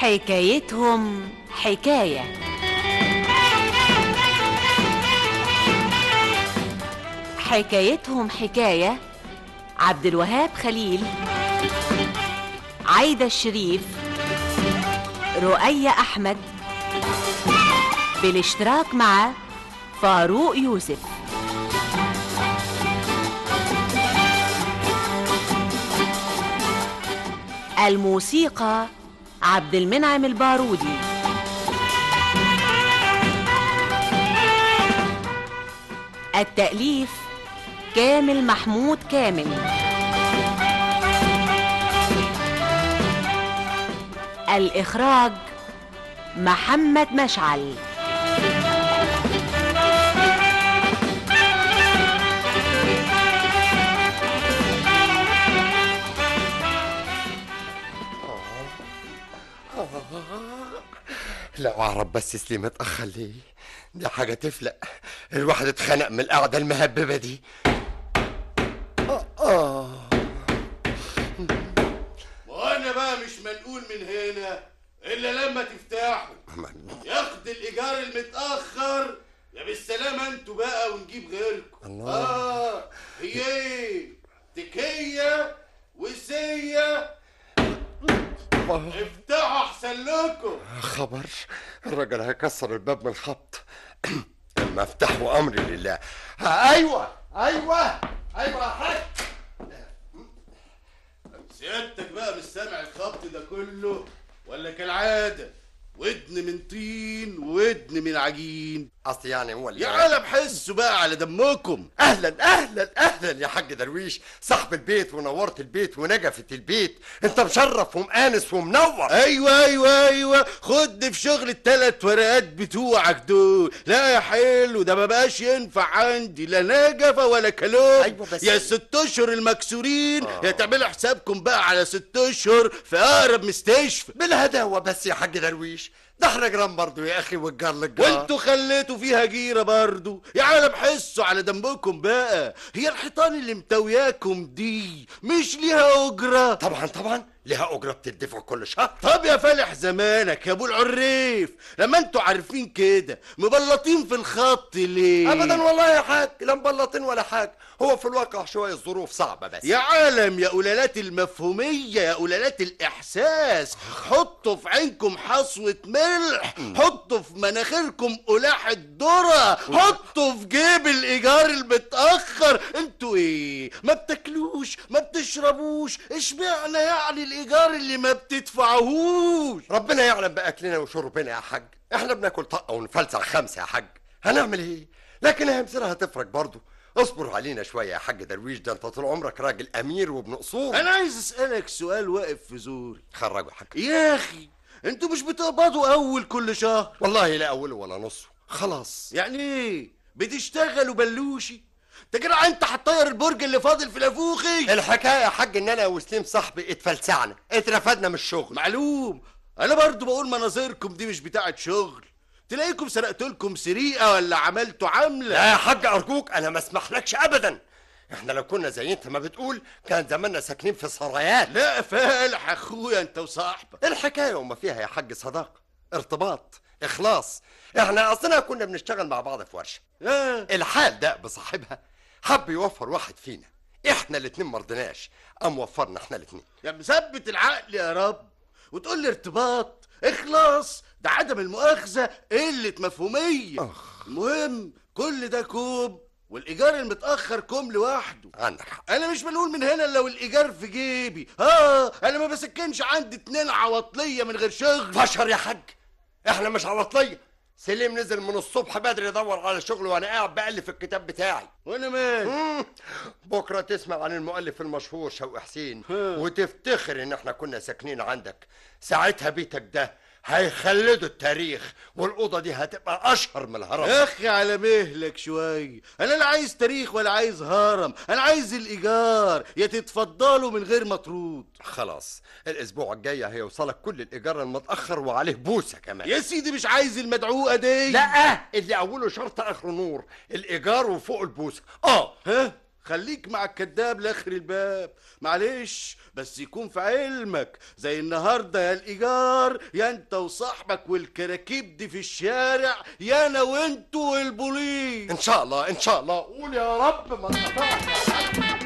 حكايتهم حكاية حكايتهم حكاية عبد الوهاب خليل عايدة الشريف رؤية أحمد بالاشتراك مع فاروق يوسف الموسيقى عبد المنعم البارودي التأليف كامل محمود كامل الإخراج محمد مشعل لو اعرف بس سليم اتاخر ليه دي حاجه تفلق الواحد اتخنق من القعده المهببه دي آه، آه. وانا بقى مش منقول من هنا الا لما تفتحوا ياخد الايجار المتاخر يا بالسلامه انتوا بقى ونجيب غيركم الله. اه هي ايه تكيه وسيه افتحوا احسن لكم خبر الراجل هيكسر الباب من الخبط المفتاح وامري لله آه، ايوه ايوه ايوه يا حاج سيادتك بقى مش سامع الخبط ده كله ولا كالعاده ودن من طين وودن من عجين اصل يعني هو اللي يا عالم حسوا بقى على دمكم اهلا اهلا اهلا يا حاج درويش صاحب البيت ونورت البيت ونجفت البيت انت مشرف ومآنس ومنور ايوه ايوه ايوه خد في شغل التلات ورقات بتوعك دول لا يا حلو ده ما بقاش ينفع عندي لا نجفه ولا كلام أيوة بس- يا الست اشهر المكسورين يا تعملوا حسابكم بقى على ست اشهر في اقرب مستشفى بالهداوه بس يا حاج درويش ده احنا جيران برضه يا اخي والجار للجار وانتوا خليتوا فيها جيره برضو يا عالم حسوا على دمكم بقى هي الحيطان اللي متوياكم دي مش ليها اجره طبعا طبعا ليها اجره بتدفع كل شهر طب يا فالح زمانك يا ابو العريف لما انتوا عارفين كده مبلطين في الخط ليه ابدا والله يا حاج لا مبلطين ولا حاجه هو في الواقع شويه ظروف صعبه بس يا عالم يا قلالات المفهومية يا قلالات الإحساس حطوا في عينكم حصوة ملح حطوا في مناخيركم قلاح الذرة حطوا في جيب الإيجار المتأخر انتوا ايه ما بتاكلوش ما بتشربوش اشمعنى يعني الإيجار اللي ما بتدفعوهوش ربنا يعلم باكلنا وشربنا يا حاج احنا بناكل طقه ونفلسع خمسه يا حاج هنعمل ايه لكن هي مصيرها هتفرج برضه اصبر علينا شويه يا حاج درويش ده انت طول عمرك راجل امير وابن اصول أنا عايز أسألك سؤال واقف في زوري خرجوا يا حاج يا أخي انتوا مش بتقبضوا أول كل شهر والله لا اوله ولا نصه خلاص يعني ايه بتشتغلوا بلوشي انت كده انت هتطير البرج اللي فاضل في لافوخي الحكايه يا حاج ان انا وسليم صاحبي اتفلسعنا اترفدنا من الشغل معلوم انا برضو بقول مناظركم دي مش بتاعت شغل تلاقيكم سرقت لكم سرقه ولا عملتوا عمله لا يا حاج ارجوك انا ما اسمحلكش ابدا احنا لو كنا زي انت ما بتقول كان زماننا ساكنين في سرايات لا فالح اخويا انت وصاحبك الحكايه وما فيها يا حاج صداقه ارتباط اخلاص احنا اصلا كنا بنشتغل مع بعض في ورشه آه. الحال ده بصاحبها حب يوفر واحد فينا احنا الاتنين مرضناش قام وفرنا احنا الاتنين يا مثبت العقل يا رب وتقول لي ارتباط اخلاص ده عدم المؤاخذه قله مفهوميه المهم كل ده كوم والايجار المتاخر كوم لوحده عندك حق انا مش بنقول من هنا لو الايجار في جيبي اه انا ما بسكنش عندي اتنين عواطليه من غير شغل فشر يا حاج احنا مش عواطليه سليم نزل من الصبح بدري يدور على شغل وانا قاعد بألف الكتاب بتاعي وانا مالي مم. بكره تسمع عن المؤلف المشهور شوقي حسين وتفتخر ان احنا كنا ساكنين عندك ساعتها بيتك ده هيخلدوا التاريخ والاوضه دي هتبقى اشهر من الهرم يا اخي على مهلك شويه انا لا عايز تاريخ ولا عايز هرم انا عايز الايجار يا تتفضلوا من غير مطرود خلاص الاسبوع الجاي هيوصلك كل الايجار المتاخر وعليه بوسه كمان يا سيدي مش عايز المدعوقه دي لا اللي اوله شرط اخره نور الايجار وفوق البوسه اه ها خليك مع الكذاب لاخر الباب معلش بس يكون في علمك زي النهارده يا الايجار يا انت وصاحبك والكراكيب دي في الشارع يا انا وانتوا والبوليس ان شاء الله ان شاء الله قول يا رب ما تقطعش يا حاج.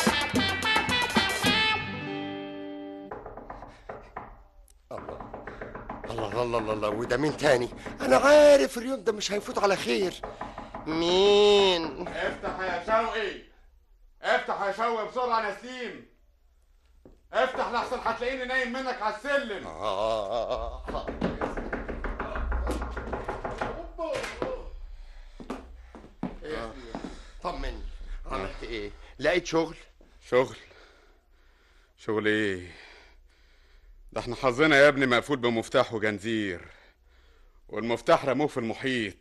الله الله الله الله الله وده مين تاني انا عارف اليوم ده مش هيفوت على خير مين افتح يا شوقي افتح يا شوقي بسرعة يا نسيم افتح لحسن هتلاقيني نايم منك على السلم آه. طمني عملت ايه لقيت شغل شغل شغل ايه ده احنا حظنا يا ابني مقفول بمفتاح وجنزير والمفتاح رموه في المحيط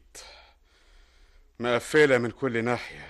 مقفلة من كل ناحية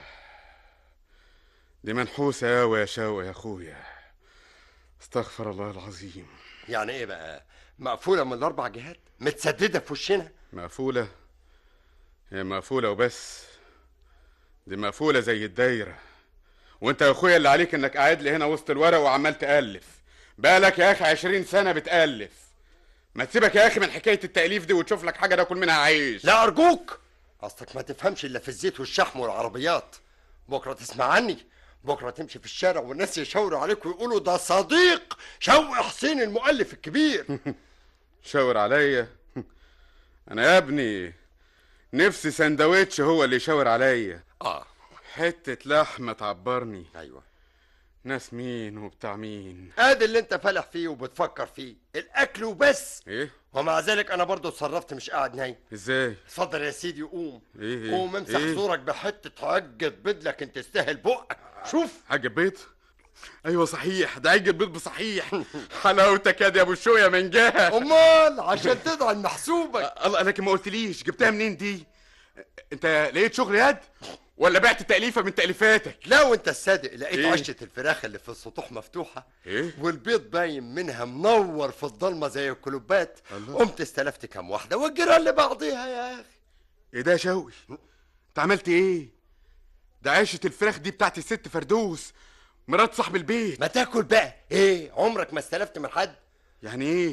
دي منحوسة أوي يا شوقي يا أخويا استغفر الله العظيم يعني ايه بقى مقفوله من الاربع جهات متسدده في وشنا مقفولة هي مقفولة وبس دي مقفولة زي الدايرة وانت يا اخويا اللي عليك انك قاعد لي هنا وسط الورق وعمال تألف بقالك يا اخي عشرين سنة بتألف ما تسيبك يا اخي من حكاية التأليف دي وتشوف لك حاجة تاكل منها عيش لا ارجوك اصلك ما تفهمش الا في الزيت والشحم والعربيات بكره تسمع عني بكره تمشي في الشارع والناس يشاوروا عليك ويقولوا ده صديق شوقي حسين المؤلف الكبير شاور عليا انا يا ابني نفسي سندوتش هو اللي يشاور عليا اه حتة لحمة تعبرني ايوه ناس مين وبتاع مين ادي اللي انت فالح فيه وبتفكر فيه الاكل وبس ايه ومع ذلك انا برضو اتصرفت مش قاعد نايم ازاي اتفضل يا سيدي قوم إيه إيه؟ قوم امسح إيه؟ زورك بحته عجة بدلك انت تستاهل بقك شوف حاجة بيض ايوه صحيح ده عجة بيض بصحيح حلاوتك يا دي ابو شوية من جهة امال عشان تدعن محسوبك الله لكن ما قلتليش جبتها منين دي انت لقيت شغل يد ولا بعت تأليفة من تأليفاتك لا وانت الصادق لقيت إيه؟ عشة الفراخ اللي في السطوح مفتوحة إيه؟ والبيض باين منها منور في الضلمة زي الكلوبات الله. قمت استلفت كام واحدة والجيران اللي بعضيها يا اخي ايه ده يا شوقي انت عملت ايه ده عيشة الفراخ دي بتاعت الست فردوس مرات صاحب البيت ما تاكل بقى ايه عمرك ما استلفت من حد يعني ايه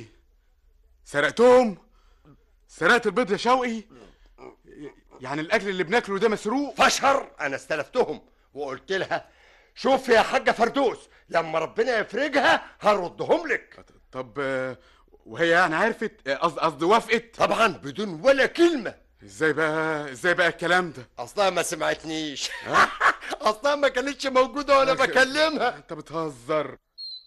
سرقتهم سرقت البيض يا شوقي يعني الاكل اللي بناكله ده مسروق فشر انا استلفتهم وقلت لها شوف يا حاجة فردوس لما ربنا يفرجها هردهم لك طب آه، وهي يعني عرفت آه، قصد قصدي وافقت طبعا بدون ولا كلمة ازاي بقى ازاي بقى الكلام ده اصلها ما سمعتنيش اصلها ما كانتش موجودة وانا بكلمها انت بتهزر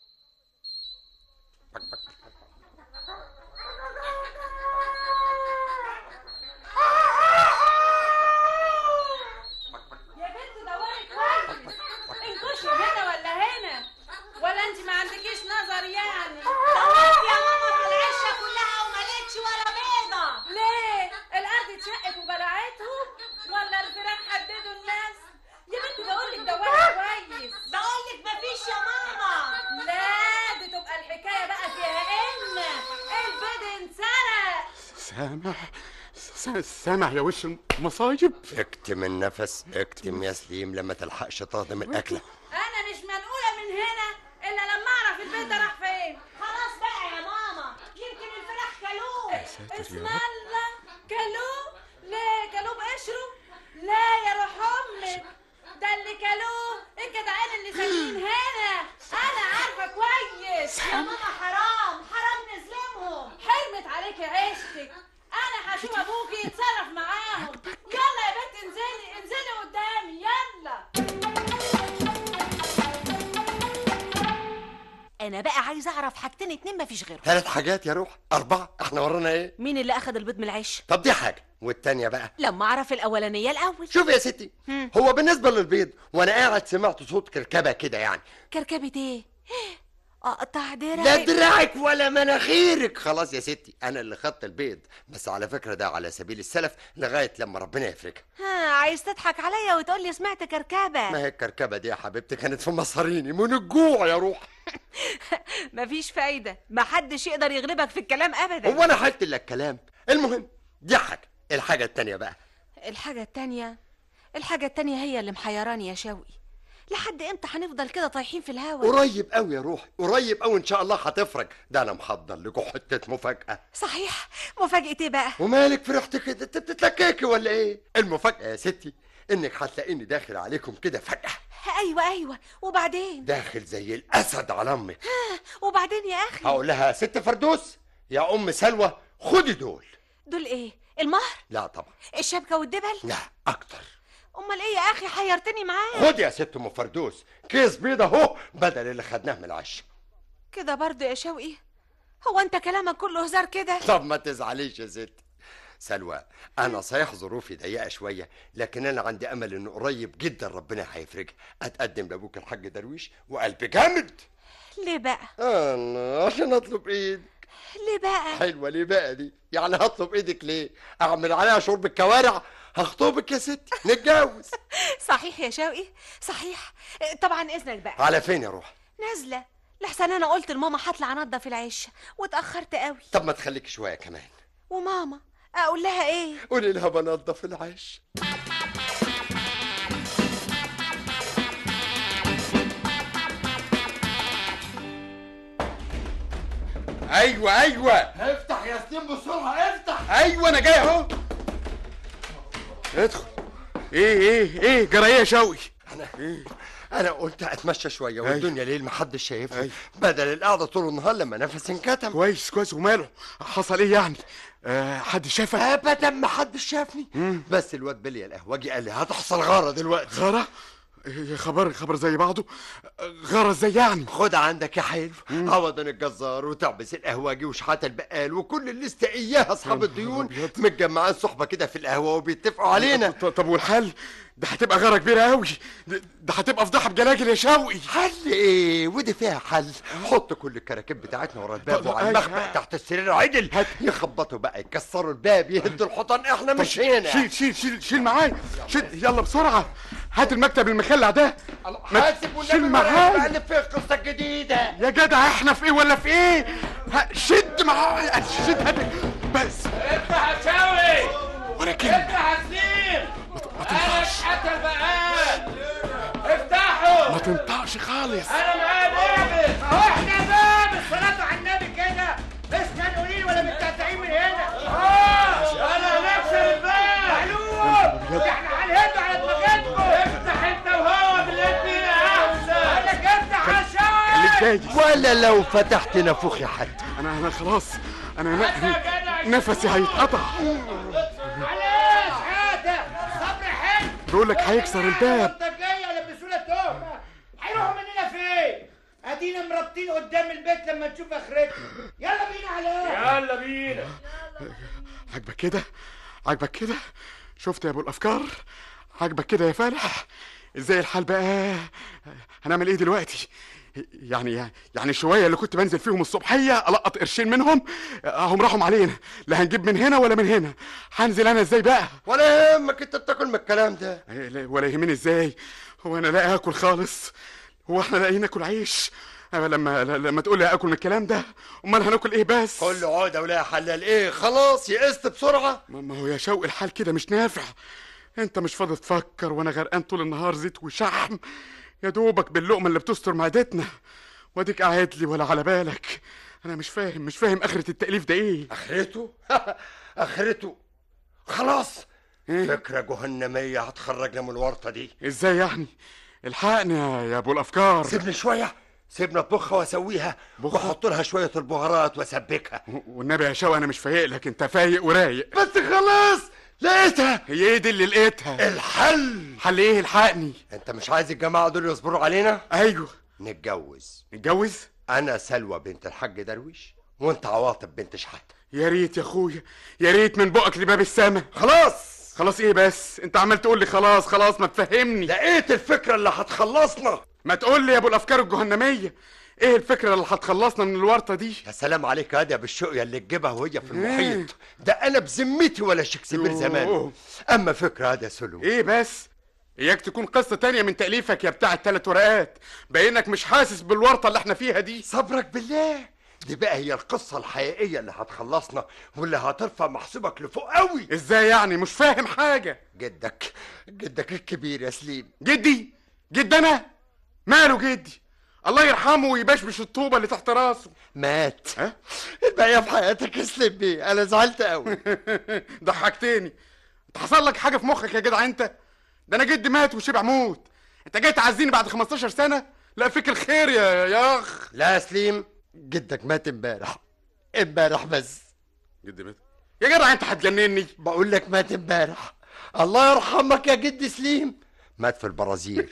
يا بنت دوري كويس انكشي هنا ولا هنا ولا انت ما عندكيش نظر يعني دورت يا ماما في العشه كلها وما لقيتش ولا بيضه ليه الارض اتشقت وبلعتهم ولا الفراخ حددوا الناس يا بنت بقول لك دوري كويس بقول لك مفيش يا ماما لا دي تبقى الحكايه بقى فيها ان البيض انسرق سامع س- سامع يا وش المصايب اكتم النفس اكتم يا سليم لما تلحقش تهضم الاكله انا مش منقوله من هنا الا لما اعرف البيض ده راح فين خلاص بقى يا ماما يمكن الفراخ كلوه ساتر اسم يا رب الله كلوه ليه كلوه بقشره لا يا روح امك ده اللي كلوه الجدعان اللي ساكنين هنا انا عارفه كويس يا ماما حرام حرام نظلمهم حرمت عليك عيشتك انا هشوف ابوكي يتصرف معاهم يلا يا بنت انزلي انزلي قدامي يلا انا بقى عايز اعرف حاجتين اتنين مفيش غيرهم ثلاث حاجات يا روح اربعه احنا ورانا ايه مين اللي اخد البيض من العش طب دي حاجه والتانيه بقى لما اعرف الاولانيه الاول شوف يا ستي هو بالنسبه للبيض وانا قاعد سمعت صوت كركبه كده يعني كركبه ايه اقطع لا درعي دراعك ولا مناخيرك خلاص يا ستي انا اللي خدت البيض بس على فكره ده على سبيل السلف لغايه لما ربنا يفرجها ها عايز تضحك عليا وتقول لي سمعت كركبه ما هي الكركبه دي يا حبيبتي كانت في مصاريني من الجوع يا روح مفيش فايده محدش يقدر يغلبك في الكلام ابدا هو انا حلت لك كلام المهم دي حاجه الحاجه التانيه بقى الحاجه التانيه الحاجه التانيه هي اللي محيراني يا شوقي لحد امتى هنفضل كده طايحين في الهوا قريب قوي يا روحي قريب قوي ان شاء الله هتفرج ده انا محضر لكم حته مفاجاه صحيح مفاجأة ايه بقى ومالك فرحت كده انت بتتلككي ولا ايه المفاجاه يا ستي انك هتلاقيني داخل عليكم كده فجاه ايوه ايوه وبعدين داخل زي الاسد على امك وبعدين يا اخي هقول لها ست فردوس يا ام سلوى خدي دول دول ايه المهر لا طبعا الشبكة والدبل لا اكتر امال ايه يا اخي حيرتني معاه خد يا ست ام فردوس كيس بيضة اهو بدل اللي خدناه من العشاء كده برضه يا شوقي هو انت كلامك كله هزار كده طب ما تزعليش يا ستي سلوى انا صحيح ظروفي ضيقه شويه لكن انا عندي امل انه قريب جدا ربنا هيفرجها اتقدم لابوك الحاج درويش وقلبي جامد ليه بقى انا عشان اطلب ايدك ليه بقى حلوه ليه بقى دي يعني هطلب ايدك ليه اعمل عليها شرب الكوارع هخطبك يا ستي نتجوز صحيح يا شوقي صحيح طبعا اذنك بقى على فين يا روح نازله لحسن انا قلت لماما هطلع انضف العش واتاخرت قوي طب ما تخليك شويه كمان وماما اقول لها ايه قولي لها بنضف العش ايوه ايوه افتح يا سليم بسرعه افتح ايوه انا جاي اهو ادخل ايه ايه ايه جرى ايه يا شوقي انا انا قلت اتمشى شويه أيوة. والدنيا ليل محدش شايفني أيوة. بدل القعده طول النهار لما نفسي انكتم كويس كويس وماله حصل ايه يعني آه حد شافك ابدا ما حدش شافني بس الواد بليا القهوجي قال لي هتحصل غاره دلوقتي غارة إيه خبر خبر زي بعضه غارة ازاي يعني خد عندك يا حلو عوضن الجزار وتعبس القهوجي وشحات البقال وكل اللي استقياها اصحاب الديون أبيض. متجمعين صحبه كده في القهوه وبيتفقوا علينا ط- طب والحل ده هتبقى غارة كبيرة قوي ده ده هتبقى فضيحة بجلاجل يا شوقي حل ايه ودي فيها حل حط كل الكراكيب بتاعتنا ورا الباب طب- وعلى أيوة. المخبأ تحت السرير عدل يخبطوا بقى يكسروا الباب يهدوا الحيطان احنا مش هنا شيل شيل شيل شيل معايا شيل يلا بسرعة هات المكتب المخلع ده ما- حاسب والنبي شيل ما معايا بقلب في القصه الجديده يا جدع احنا في ايه ولا في ايه ها، شد معايا شد هات بس افتح يا شاوي ولا كلمة افتح يا سليم ما انا تنطقش اتقتل بقى افتحوا ما تنطقش خالص انا معايا بابس اهو احنا بابس صلاتوا على النبي كده اسمع قولي ولا متقطعين من هنا اه انا هنكسر الباب معلوم احنا هنهده على دماغتكم افتح انت وهو بالاثنين احسن انا افتح يا خليك شاوي جاي ولا لو فتحت نافوخ يا حد انا انا خلاص انا ن- نفسي هيتقطع معلش هذا صبر حلو بيقول لك هيكسر الباب الجايه لبسونا تهمه هيروحوا مننا فين؟ ادينا مربطين قدام البيت لما نشوف اخرتنا يلا بينا على يلا بينا عاجبك كده عاجبك كده شفت يا ابو الافكار عاجبك كده يا فالح ازاي الحال بقى هنعمل ايه دلوقتي يعني يعني شويه اللي كنت بنزل فيهم الصبحيه القط قرشين منهم اهم راحوا علينا لا هنجيب من هنا ولا من هنا هنزل انا ازاي بقى ولا يهمك انت بتاكل من الكلام ده إيه، لا- ولا يهمني ازاي هو انا لا اكل خالص هو احنا لاقيين ناكل عيش أه، لما لما تقول لي اكل من الكلام ده امال هناكل ايه بس كل عقده ولا حلال ايه خلاص يئست بسرعه ما ما هو يا شوقي الحال كده مش نافع انت مش فاضي تفكر وانا غرقان طول النهار زيت وشحم يا دوبك باللقمه اللي بتستر معدتنا واديك قاعد لي ولا على بالك انا مش فاهم مش فاهم اخرة التأليف ده ايه اخرته اخرته خلاص إيه؟ فكره جهنميه هتخرجنا من الورطه دي ازاي يعني الحقني يا يا ابو الافكار سيبني شويه سيبنا اطبخها واسويها واحط لها شويه البهارات واسبكها والنبي يا شوقي انا مش فايق لك انت فايق ورايق بس خلاص لقيتها هي ايه دي اللي لقيتها الحل حل ايه الحقني انت مش عايز الجماعه دول يصبروا علينا ايوه نتجوز نتجوز انا سلوى بنت الحاج درويش وانت عواطف بنت شحاته يا ريت يا اخويا يا ريت من بقك لباب السما خلاص خلاص ايه بس انت عمال تقول لي خلاص خلاص ما تفهمني لقيت الفكره اللي هتخلصنا ما تقول لي يا ابو الافكار الجهنميه ايه الفكره اللي هتخلصنا من الورطه دي يا سلام عليك يا بالشقيه اللي تجيبها وهي في المحيط ده انا بذمتي ولا شكسبير يوه. زمان اما فكره هذا سلو ايه بس اياك تكون قصه تانية من تاليفك يا بتاع التلات ورقات بانك مش حاسس بالورطه اللي احنا فيها دي صبرك بالله دي بقى هي القصة الحقيقية اللي هتخلصنا واللي هترفع محسوبك لفوق قوي ازاي يعني مش فاهم حاجه جدك جدك الكبير يا سليم جدي جد انا ماله جدي الله يرحمه ويبشبش الطوبه اللي تحت راسه مات ها؟ الباقيه في حياتك اسلم بيه انا زعلت قوي ضحكتني انت حصل لك حاجه في مخك يا جدع انت ده انا جدي مات وشبع موت انت جاي تعزيني بعد 15 سنه لا فيك الخير يا يا اخ لا يا سليم جدك مات امبارح امبارح بس جدي مات يا جدع انت هتجنني بقول لك مات امبارح الله يرحمك يا جد سليم مات في البرازيل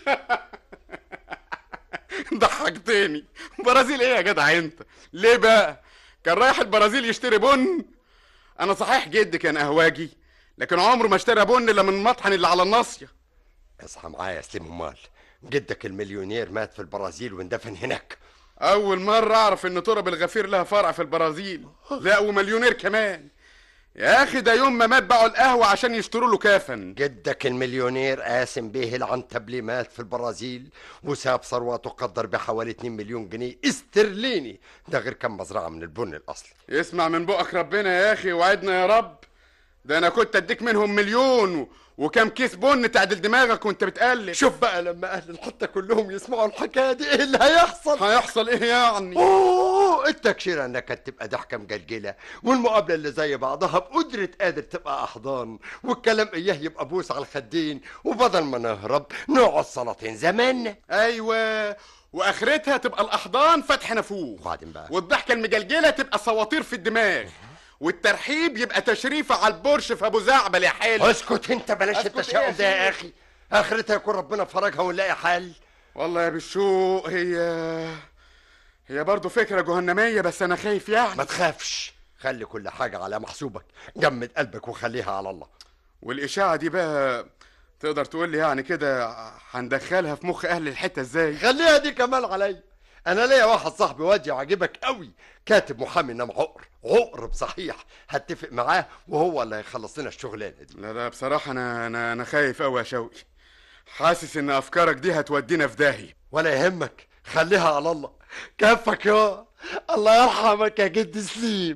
ضحكتني برازيل ايه يا جدع انت ليه بقى كان رايح البرازيل يشتري بن انا صحيح جدي كان قهواجي لكن عمره ما اشترى بن الا من المطحن اللي على الناصيه اصحى معايا يا سليم امال جدك المليونير مات في البرازيل واندفن هناك اول مره اعرف ان تراب الغفير لها فرع في البرازيل لا ومليونير كمان يا اخي ده يوم ما مات باعوا القهوه عشان يشتروا له كافن جدك المليونير قاسم بيه العنتبلي مات في البرازيل وساب ثروته تقدر بحوالي 2 مليون جنيه استرليني ده غير كم مزرعه من البن الاصلي يسمع من بقك ربنا يا اخي وعدنا يا رب ده انا كنت اديك منهم مليون و... وكم كيس بن تعدل دماغك وانت بتقلب شوف بقى لما اهل الحته كلهم يسمعوا الحكايه دي ايه اللي هيحصل هيحصل ايه يعني اوه التكشيره انك تبقى ضحكه مجلجله والمقابله اللي زي بعضها بقدره قادر تبقى احضان والكلام اياه يبقى بوس على الخدين وبدل ما نهرب نقعد سلاطين زماننا ايوه واخرتها تبقى الاحضان فتح نافوخ وبعدين بقى والضحكه المجلجله تبقى صواطير في الدماغ والترحيب يبقى تشريفه على البورش في ابو زعبل يا حلو اسكت انت بلاش أسكت التشاؤم إيه ده يا يا اخي اخرتها يكون ربنا فرجها ونلاقي حل والله يا بالشوق هي هي برضه فكره جهنميه بس انا خايف يعني ما تخافش خلي كل حاجه على محسوبك جمد قلبك وخليها على الله والاشاعه دي بقى تقدر تقول لي يعني كده هندخلها في مخ اهل الحته ازاي خليها دي كمان عليا انا ليا واحد صاحبي واد يعجبك قوي كاتب محامي انما عقر عقر بصحيح هتفق معاه وهو اللي هيخلص لنا الشغلانه دي لا لا بصراحه انا انا انا خايف قوي يا شوقي حاسس ان افكارك دي هتودينا في داهيه ولا يهمك خليها على الله كفك يا الله يرحمك يا جد سليم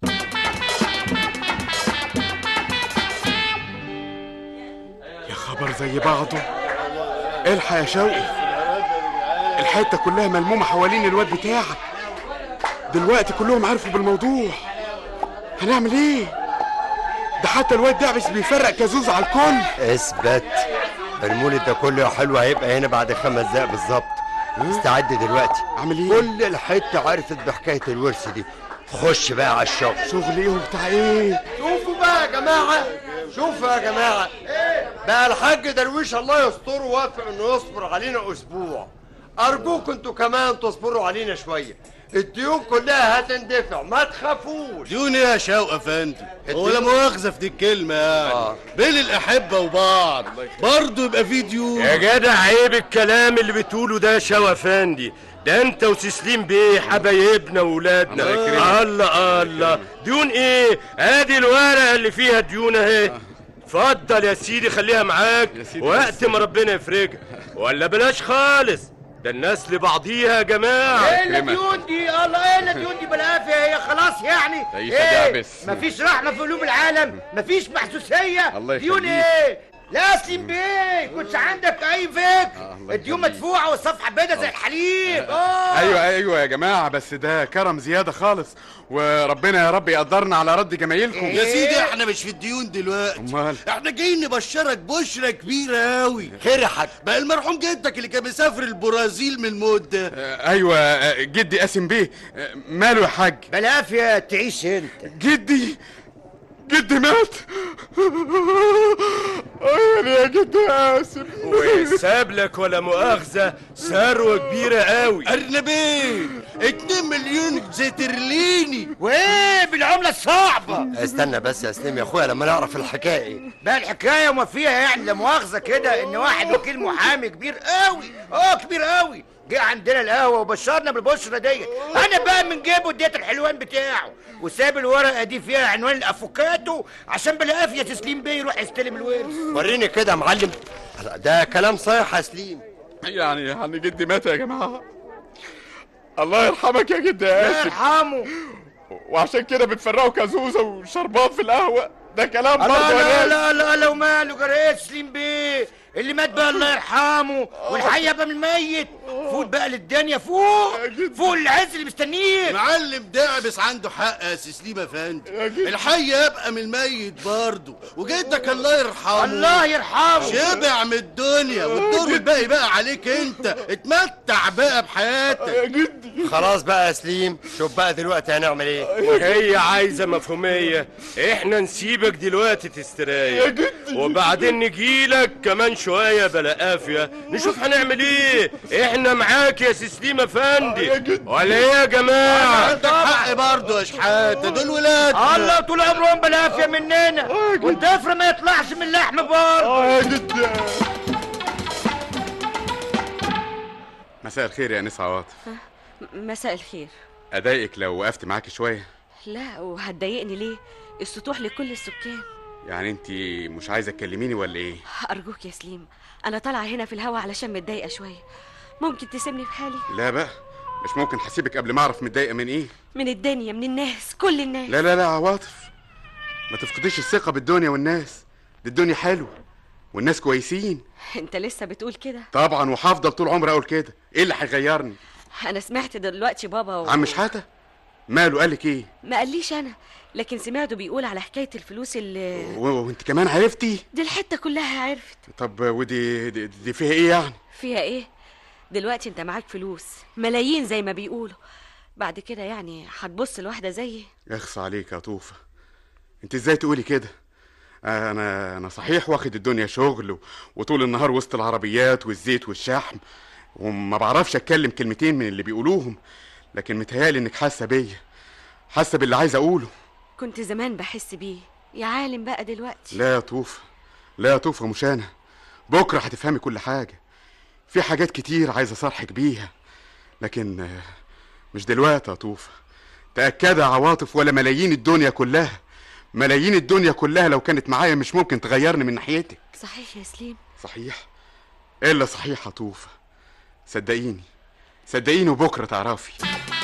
يا خبر زي بعضه الحق يا شوقي الحته كلها ملمومه حوالين الواد بتاعك دلوقتي كلهم عرفوا بالموضوع هنعمل ايه ده حتى الواد دعبس بيفرق كازوز على الكل اثبت المولد ده كله يا حلو هيبقى هنا بعد خمس دقايق بالظبط استعد دلوقتي اعمل ايه كل الحته عرفت بحكايه الورث دي خش بقى على الشغل شغل ايه وبتاع ايه شوفوا بقى يا جماعه شوفوا يا جماعه بقى الحاج درويش الله يستره وافق انه يصبر علينا اسبوع ارجوك انتوا كمان تصبروا علينا شويه الديون كلها هتندفع ما تخافوش ديون ايه يا شوقي افندي هو لا مؤاخذه في دي الكلمه يعني آه. بين الاحبه وبعض برضه يبقى في ديون يا جدع عيب الكلام اللي بتقوله ده يا شو افندي ده انت وتسليم بيه حبايبنا وولادنا الله يكرمك. الله الله ديون ايه ادي الورقه اللي فيها ديون اهي اتفضل يا سيدي خليها معاك يا سيدي وقت بس. ما ربنا يفرجها ولا بلاش خالص ده الناس لبعضيها يا جماعه ايه يكرمك. الديون دي الله ايه الديون دي بالعافيه هي خلاص يعني تعيش ايه يا دعبس. مفيش رحمه في قلوب العالم مفيش محسوسيه الله ديون يخليك. ايه لا سليم بيه كنتش عندك اي فكر الله الديون يخليك. مدفوعه والصفحه بيضه زي الحليب اه ايوه ايوه يا جماعه بس ده كرم زياده خالص وربنا يا رب يقدرنا على رد جمايلكم يا سيدي احنا مش في الديون دلوقتي امال احنا جايين نبشرك بشرة كبيرة قوي خير يا حاج بقى المرحوم جدك اللي كان مسافر البرازيل من مدة آه، ايوه آه، جدي قاسم بيه آه، ماله يا حاج بالعافيه تعيش انت جدي جدي مات ايوه يا جدي قاسم وساب لك ولا مؤاخذه ثروه كبيره قوي أرنبين اتنين مليون زيترليني وايه بالعمله الصعبه استنى بس يا سليم يا اخويا لما نعرف الحكايه بقى الحكايه وما فيها يعني لا مؤاخذه كده ان واحد وكيل محامي كبير قوي اه كبير قوي جه عندنا القهوه وبشرنا بالبشره ديت انا بقى من جيبه اديت الحلوان بتاعه وساب الورقه دي فيها عنوان الافوكاتو عشان بالعافيه تسليم بيه يروح يستلم الورث وريني كده يا معلم ده كلام صحيح يا سليم يعني يعني جدي مات يا جماعه الله يرحمك يا جدي الله قاسم يرحمه وعشان كده بتفرقوا كازوزه وشربات في القهوه ده كلام برضه لا يا لا ناس. لا لا لو ماله جريت سليم بيه اللي مات بقى الله يرحمه والحي بقى من الميت في فوق بقى للدنيا فوق فوق العز اللي مستنيك معلم دعبس عنده حق يا سي سليم افندي الحي يبقى من الميت برضه وجدك الله يرحمه الله يرحمه شبع من الدنيا والدور الباقي بقى عليك انت اتمتع بقى بحياتك خلاص بقى يا سليم شوف بقى دلوقتي هنعمل ايه هي عايزة مفهومية احنا نسيبك دلوقتي تستريح وبعدين نجيلك كمان شوية بلا قافية نشوف هنعمل ايه احنا معاك يا سي سليم افندي ولا ايه يا جماعة عندك حق برضه يا شحاته دول ولاد الله طول عمرهم بالعافيه مننا والضفر ما يطلعش من اللحم برضه مساء الخير يا نسا عواطف مساء الخير اضايقك لو وقفت معاكي شويه لا وهتضايقني ليه السطوح لكل السكان يعني انت مش عايزه تكلميني ولا ايه أرجوك يا سليم أنا طالعة هنا في الهوا علشان متضايقة شوية ممكن تسيبني في حالي لا بقى مش ممكن هسيبك قبل ما اعرف متضايقه من ايه من الدنيا من الناس كل الناس لا لا لا عواطف ما تفقديش الثقه بالدنيا والناس دي الدنيا حلوه والناس كويسين أنت لسه بتقول كده طبعا وهفضل طول عمري اقول كده ايه اللي هيغيرني أنا سمعت دلوقتي بابا و... عم شحاته ماله قالك ايه ما قاليش أنا لكن سمعته بيقول على حكاية الفلوس اللي و- وانت كمان عرفتي دي الحتة كلها عرفت طب ودي دي, دي فيها ايه يعني فيها إيه دلوقتي أنت معاك فلوس ملايين زي ما بيقولوا بعد كده يعني هتبص لواحدة زيي اخص عليك يا طوفة انت ازاي تقولي كده انا انا صحيح واخد الدنيا شغل و- وطول النهار وسط العربيات والزيت والشحم وما بعرفش اتكلم كلمتين من اللي بيقولوهم لكن متهيالي انك حاسه بيا حاسه باللي عايز اقوله كنت زمان بحس بيه يا عالم بقى دلوقتي لا يا طوفة لا يا طوفة مش انا بكره هتفهمي كل حاجه في حاجات كتير عايز اصارحك بيها لكن آه، مش دلوقتي يا طوفة تأكد يا عواطف ولا ملايين الدنيا كلها ملايين الدنيا كلها لو كانت معايا مش ممكن تغيرني من ناحيتك صحيح يا سليم صحيح إلا صحيح يا طوفة صدقيني صدقيني وبكرة تعرفي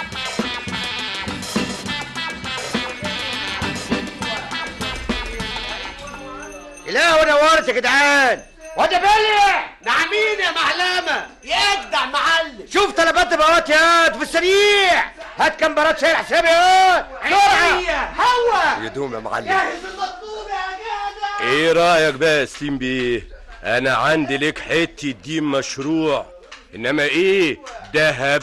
لا ونورت يا جدعان وده بلع نعمين يا معلمه يجدع معلم شوف طلبات بقات يا في السريع هات كم براد شايل حسابي يا بسرعه هوا يدوم يا معلم المطلوب يا جدع ايه رايك بقى يا سليم بيه انا عندي لك حته دين مشروع انما ايه دهب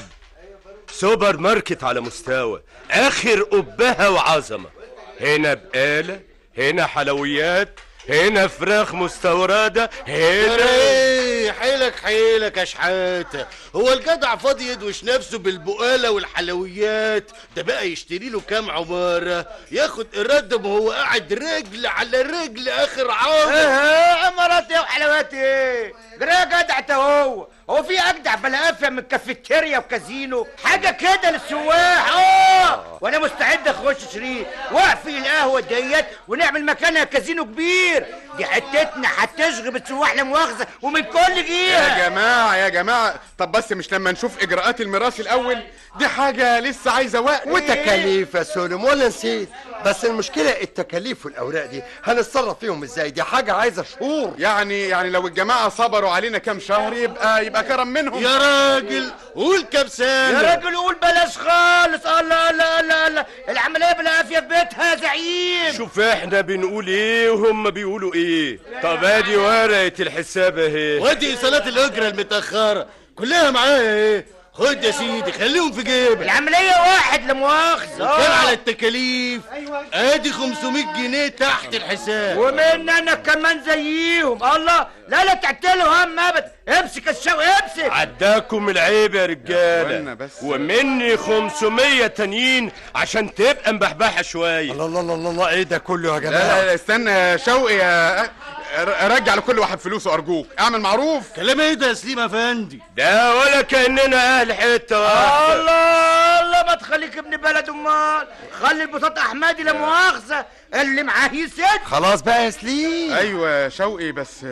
سوبر ماركت على مستوى اخر قبها وعظمه هنا بقاله هنا حلويات هنا فراخ مستورده هنا ايه حيلك حيلك يا شحاته هو الجدع فاضي يدوش نفسه بالبقاله والحلويات ده بقى يشتري له كام عماره ياخد الردم وهو قاعد رجل على رجل اخر عمر ايه اماراتي وحلواتي ايه جرى يا جدع انت هو هو في اجدع بلا افيا من كافيتيريا وكازينو حاجه كده للسواح اه وانا مستعد اخش شريك واقفي القهوه ديت ونعمل مكانها كازينو كبير دي حتتنا هتشغب السواح لا مؤاخذه ومن كل يا جهه جماعة يا جماعة طب بس مش لما نشوف إجراءات الميراث الأول دي حاجة لسه عايزة وقت وتكاليف يا سولم ولا نسيت بس المشكلة التكاليف والأوراق دي هنتصرف فيهم ازاي دي حاجة عايزة شهور يعني يعني لو الجماعة صبروا علينا كام شهر يبقى يبقى كرم منهم يا راجل قول كام سنه يا راجل قول بلاش خالص الله الله الله الله العمليه بلا افيا في بيتها يا زعيم شوف احنا بنقول ايه وهم بيقولوا ايه طب ادي ورقه الحساب اهي ودي ايصالات الاجره المتاخره كلها معايا ايه خد يا سيدي خليهم في جيبك العمليه واحد لا مؤاخذه كان على آه. التكاليف ادي 500 جنيه تحت الحساب ومن انا كمان زيهم الله لا لا تعتلوا هم ابدا امسك الشو امسك عداكم العيب يا قلنا رجاله بس. ومني 500 تانيين عشان تبقى مبحبحه شويه الله الله الله الله ايه ده كله يا لا جماعة لا لا استنى يا شوقي يا ر- رجع لكل واحد فلوسه أرجوك اعمل معروف كلام ايه ده يا سليم افندي ده ولا كاننا اهل حته واحده الله الله ما تخليك ابن بلد امال خلي البساط احمدي لا مؤاخذه اللي معاه يسد خلاص بقى يا سليم أيوة يا شوقي بس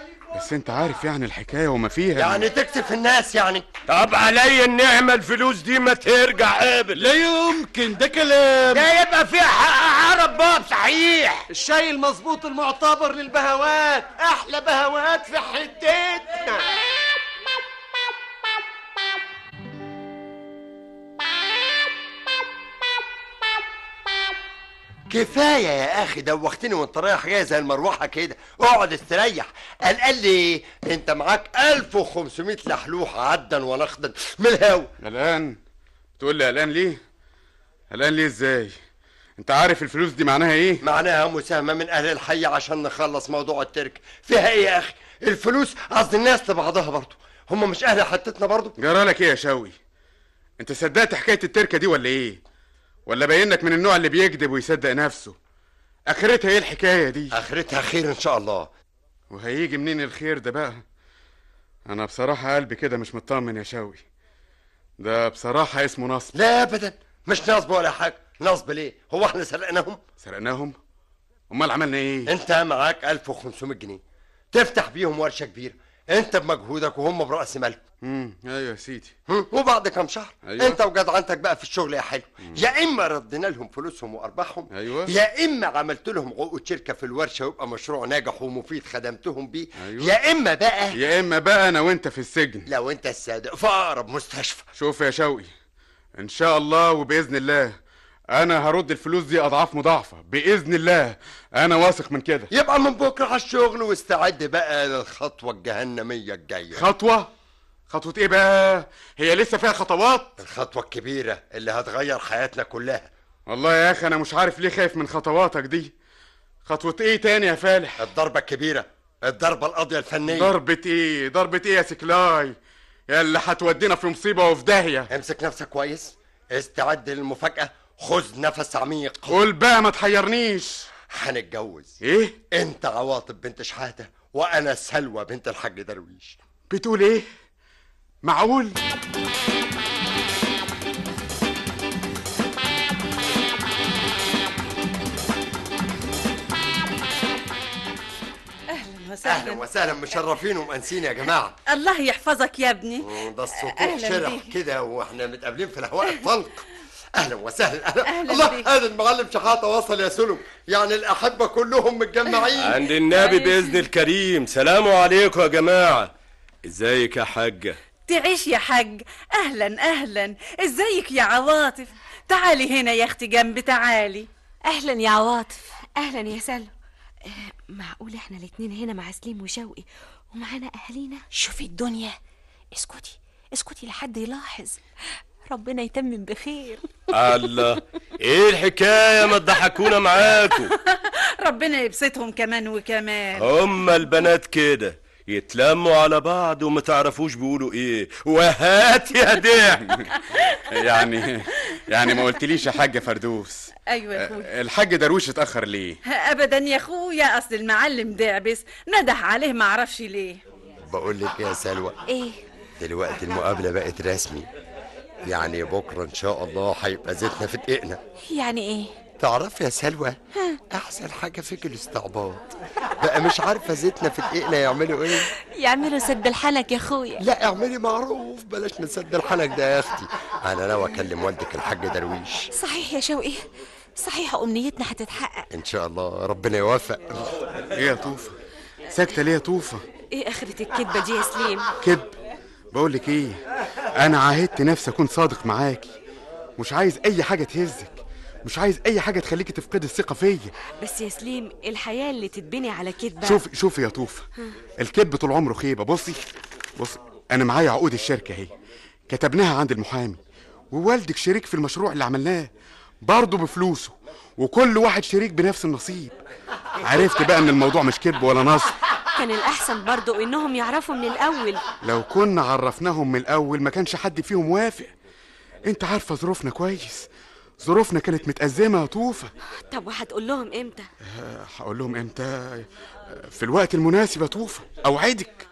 بس أنت عارف يعني الحكاية وما فيها يعني تكتف الناس يعني طب عليا النعمه الفلوس دي ما ترجع قابل لا يمكن ده كلام ده يبقى فيها حق عرب باب صحيح الشاي المظبوط المعتبر للبهوات احلى بهوات في حتتنا كفايه يا اخي دوختني وانت رايح جاي زي المروحه كده اقعد استريح قال قال لي انت معاك 1500 لحلوحه عدا ونقدا من الهوا قلقان تقول لي قلقان ليه قلقان ليه ازاي انت عارف الفلوس دي معناها ايه معناها مساهمه من اهل الحي عشان نخلص موضوع الترك فيها ايه يا اخي الفلوس قصد الناس لبعضها برضه هم مش اهل حتتنا برضه جرالك ايه يا شوقي انت صدقت حكايه التركه دي ولا ايه ولا باينك من النوع اللي بيكذب ويصدق نفسه اخرتها ايه الحكايه دي اخرتها خير ان شاء الله وهيجي منين الخير ده بقى انا بصراحه قلبي كده مش مطمن يا شوقي ده بصراحه اسمه نصب لا ابدا مش نصب ولا حاجه نصب ليه هو احنا سرقناهم سرقناهم امال عملنا ايه انت معاك 1500 جنيه تفتح بيهم ورشه كبيره انت بمجهودك وهم براس مالهم امم ايوه يا سيدي هم؟ وبعد كام شهر أيوة. انت وجدعنتك بقى في الشغل يا حلو يا اما ردينا لهم فلوسهم وارباحهم أيوة. يا اما عملت لهم عقود شركه في الورشه ويبقى مشروع ناجح ومفيد خدمتهم بيه أيوة. يا اما بقى يا اما بقى انا وانت في السجن لو انت الصادق في اقرب مستشفى شوف يا شوقي ان شاء الله وباذن الله انا هرد الفلوس دي اضعاف مضاعفه باذن الله انا واثق من كده يبقى من بكره على الشغل واستعد بقى للخطوه الجهنميه الجايه خطوه خطوه ايه بقى هي لسه فيها خطوات الخطوه الكبيره اللي هتغير حياتنا كلها والله يا اخي انا مش عارف ليه خايف من خطواتك دي خطوه ايه تاني يا فالح الضربه الكبيره الضربه القاضيه الفنيه ضربه ايه ضربه ايه يا سكلاي يا اللي هتودينا في مصيبه وفي داهيه امسك نفسك كويس استعد للمفاجاه خذ نفس عميق قول بقى ما تحيرنيش هنتجوز ايه انت عواطف بنت شحاته وانا سلوى بنت الحاج درويش بتقول ايه معقول اهلا اهلا وسهلا وسهلا مشرفين ومأنسين يا جماعه الله يحفظك يا ابني ده السطوح أهلاً شرح بيك. كده واحنا متقابلين في الهواء الطلق اهلا وسهلا اهلا, أهلاً الله بيك. هذا المعلم شحاته وصل يا سلم يعني الاحبه كلهم متجمعين عند النبي بإذن الكريم سلام عليكم يا جماعة ازيك يا حاجة تعيش يا حاج اهلا اهلا ازيك يا عواطف تعالي هنا يا اختي جنبي تعالي اهلا يا عواطف اهلا يا سلو آه، معقول احنا الاتنين هنا مع سليم وشوقي ومعانا اهالينا شوفي الدنيا اسكتي اسكتي لحد يلاحظ ربنا يتمم بخير الله ايه الحكاية ما تضحكونا معاكم ربنا يبسطهم كمان وكمان هما البنات كده يتلموا على بعض وما تعرفوش بيقولوا ايه وهات يا دعم يعني يعني ما قلتليش يا حاجه فردوس ايوه يا اخويا الحاج درويش اتاخر ليه ابدا يا اخويا اصل المعلم دعبس نده عليه معرفش ليه بقول لك يا سلوى ايه دلوقتي المقابله بقت رسمي يعني بكره ان شاء الله هيبقى زيتنا في دقيقنا يعني ايه تعرف يا سلوى احسن حاجه فيك الاستعباط بقى مش عارفه زيتنا في دقيقنا يعملوا ايه يعملوا سد الحنك يا اخويا لا اعملي معروف بلاش نسد الحنك ده يا اختي انا ناوي اكلم والدك الحاج درويش صحيح يا شوقي صحيح امنيتنا هتتحقق ان شاء الله ربنا يوفق ايه يا طوفه ساكته ليه يا طوفه ايه اخرة الكدبة دي يا سليم كذب بقول لك ايه انا عاهدت نفسي اكون صادق معاكي مش عايز اي حاجه تهزك مش عايز اي حاجه تخليكي تفقدي الثقه فيا بس يا سليم الحياة اللي تتبني على كدبة شوفي شوفي يا طوفه الكذب طول عمره خيبه بصي بصي انا معايا عقود الشركه اهي كتبناها عند المحامي ووالدك شريك في المشروع اللي عملناه برضه بفلوسه وكل واحد شريك بنفس النصيب عرفت بقى ان الموضوع مش كذب ولا نصب كان الأحسن برضو إنهم يعرفوا من الأول لو كنا عرفناهم من الاول ما كانش حد فيهم وافق انت عارفه ظروفنا كويس ظروفنا كانت متأزمة يا طوفة طب وهتقول لهم إمتى؟ أه، هقول لهم امتى أه، في الوقت المناسب يا طوفة اوعدك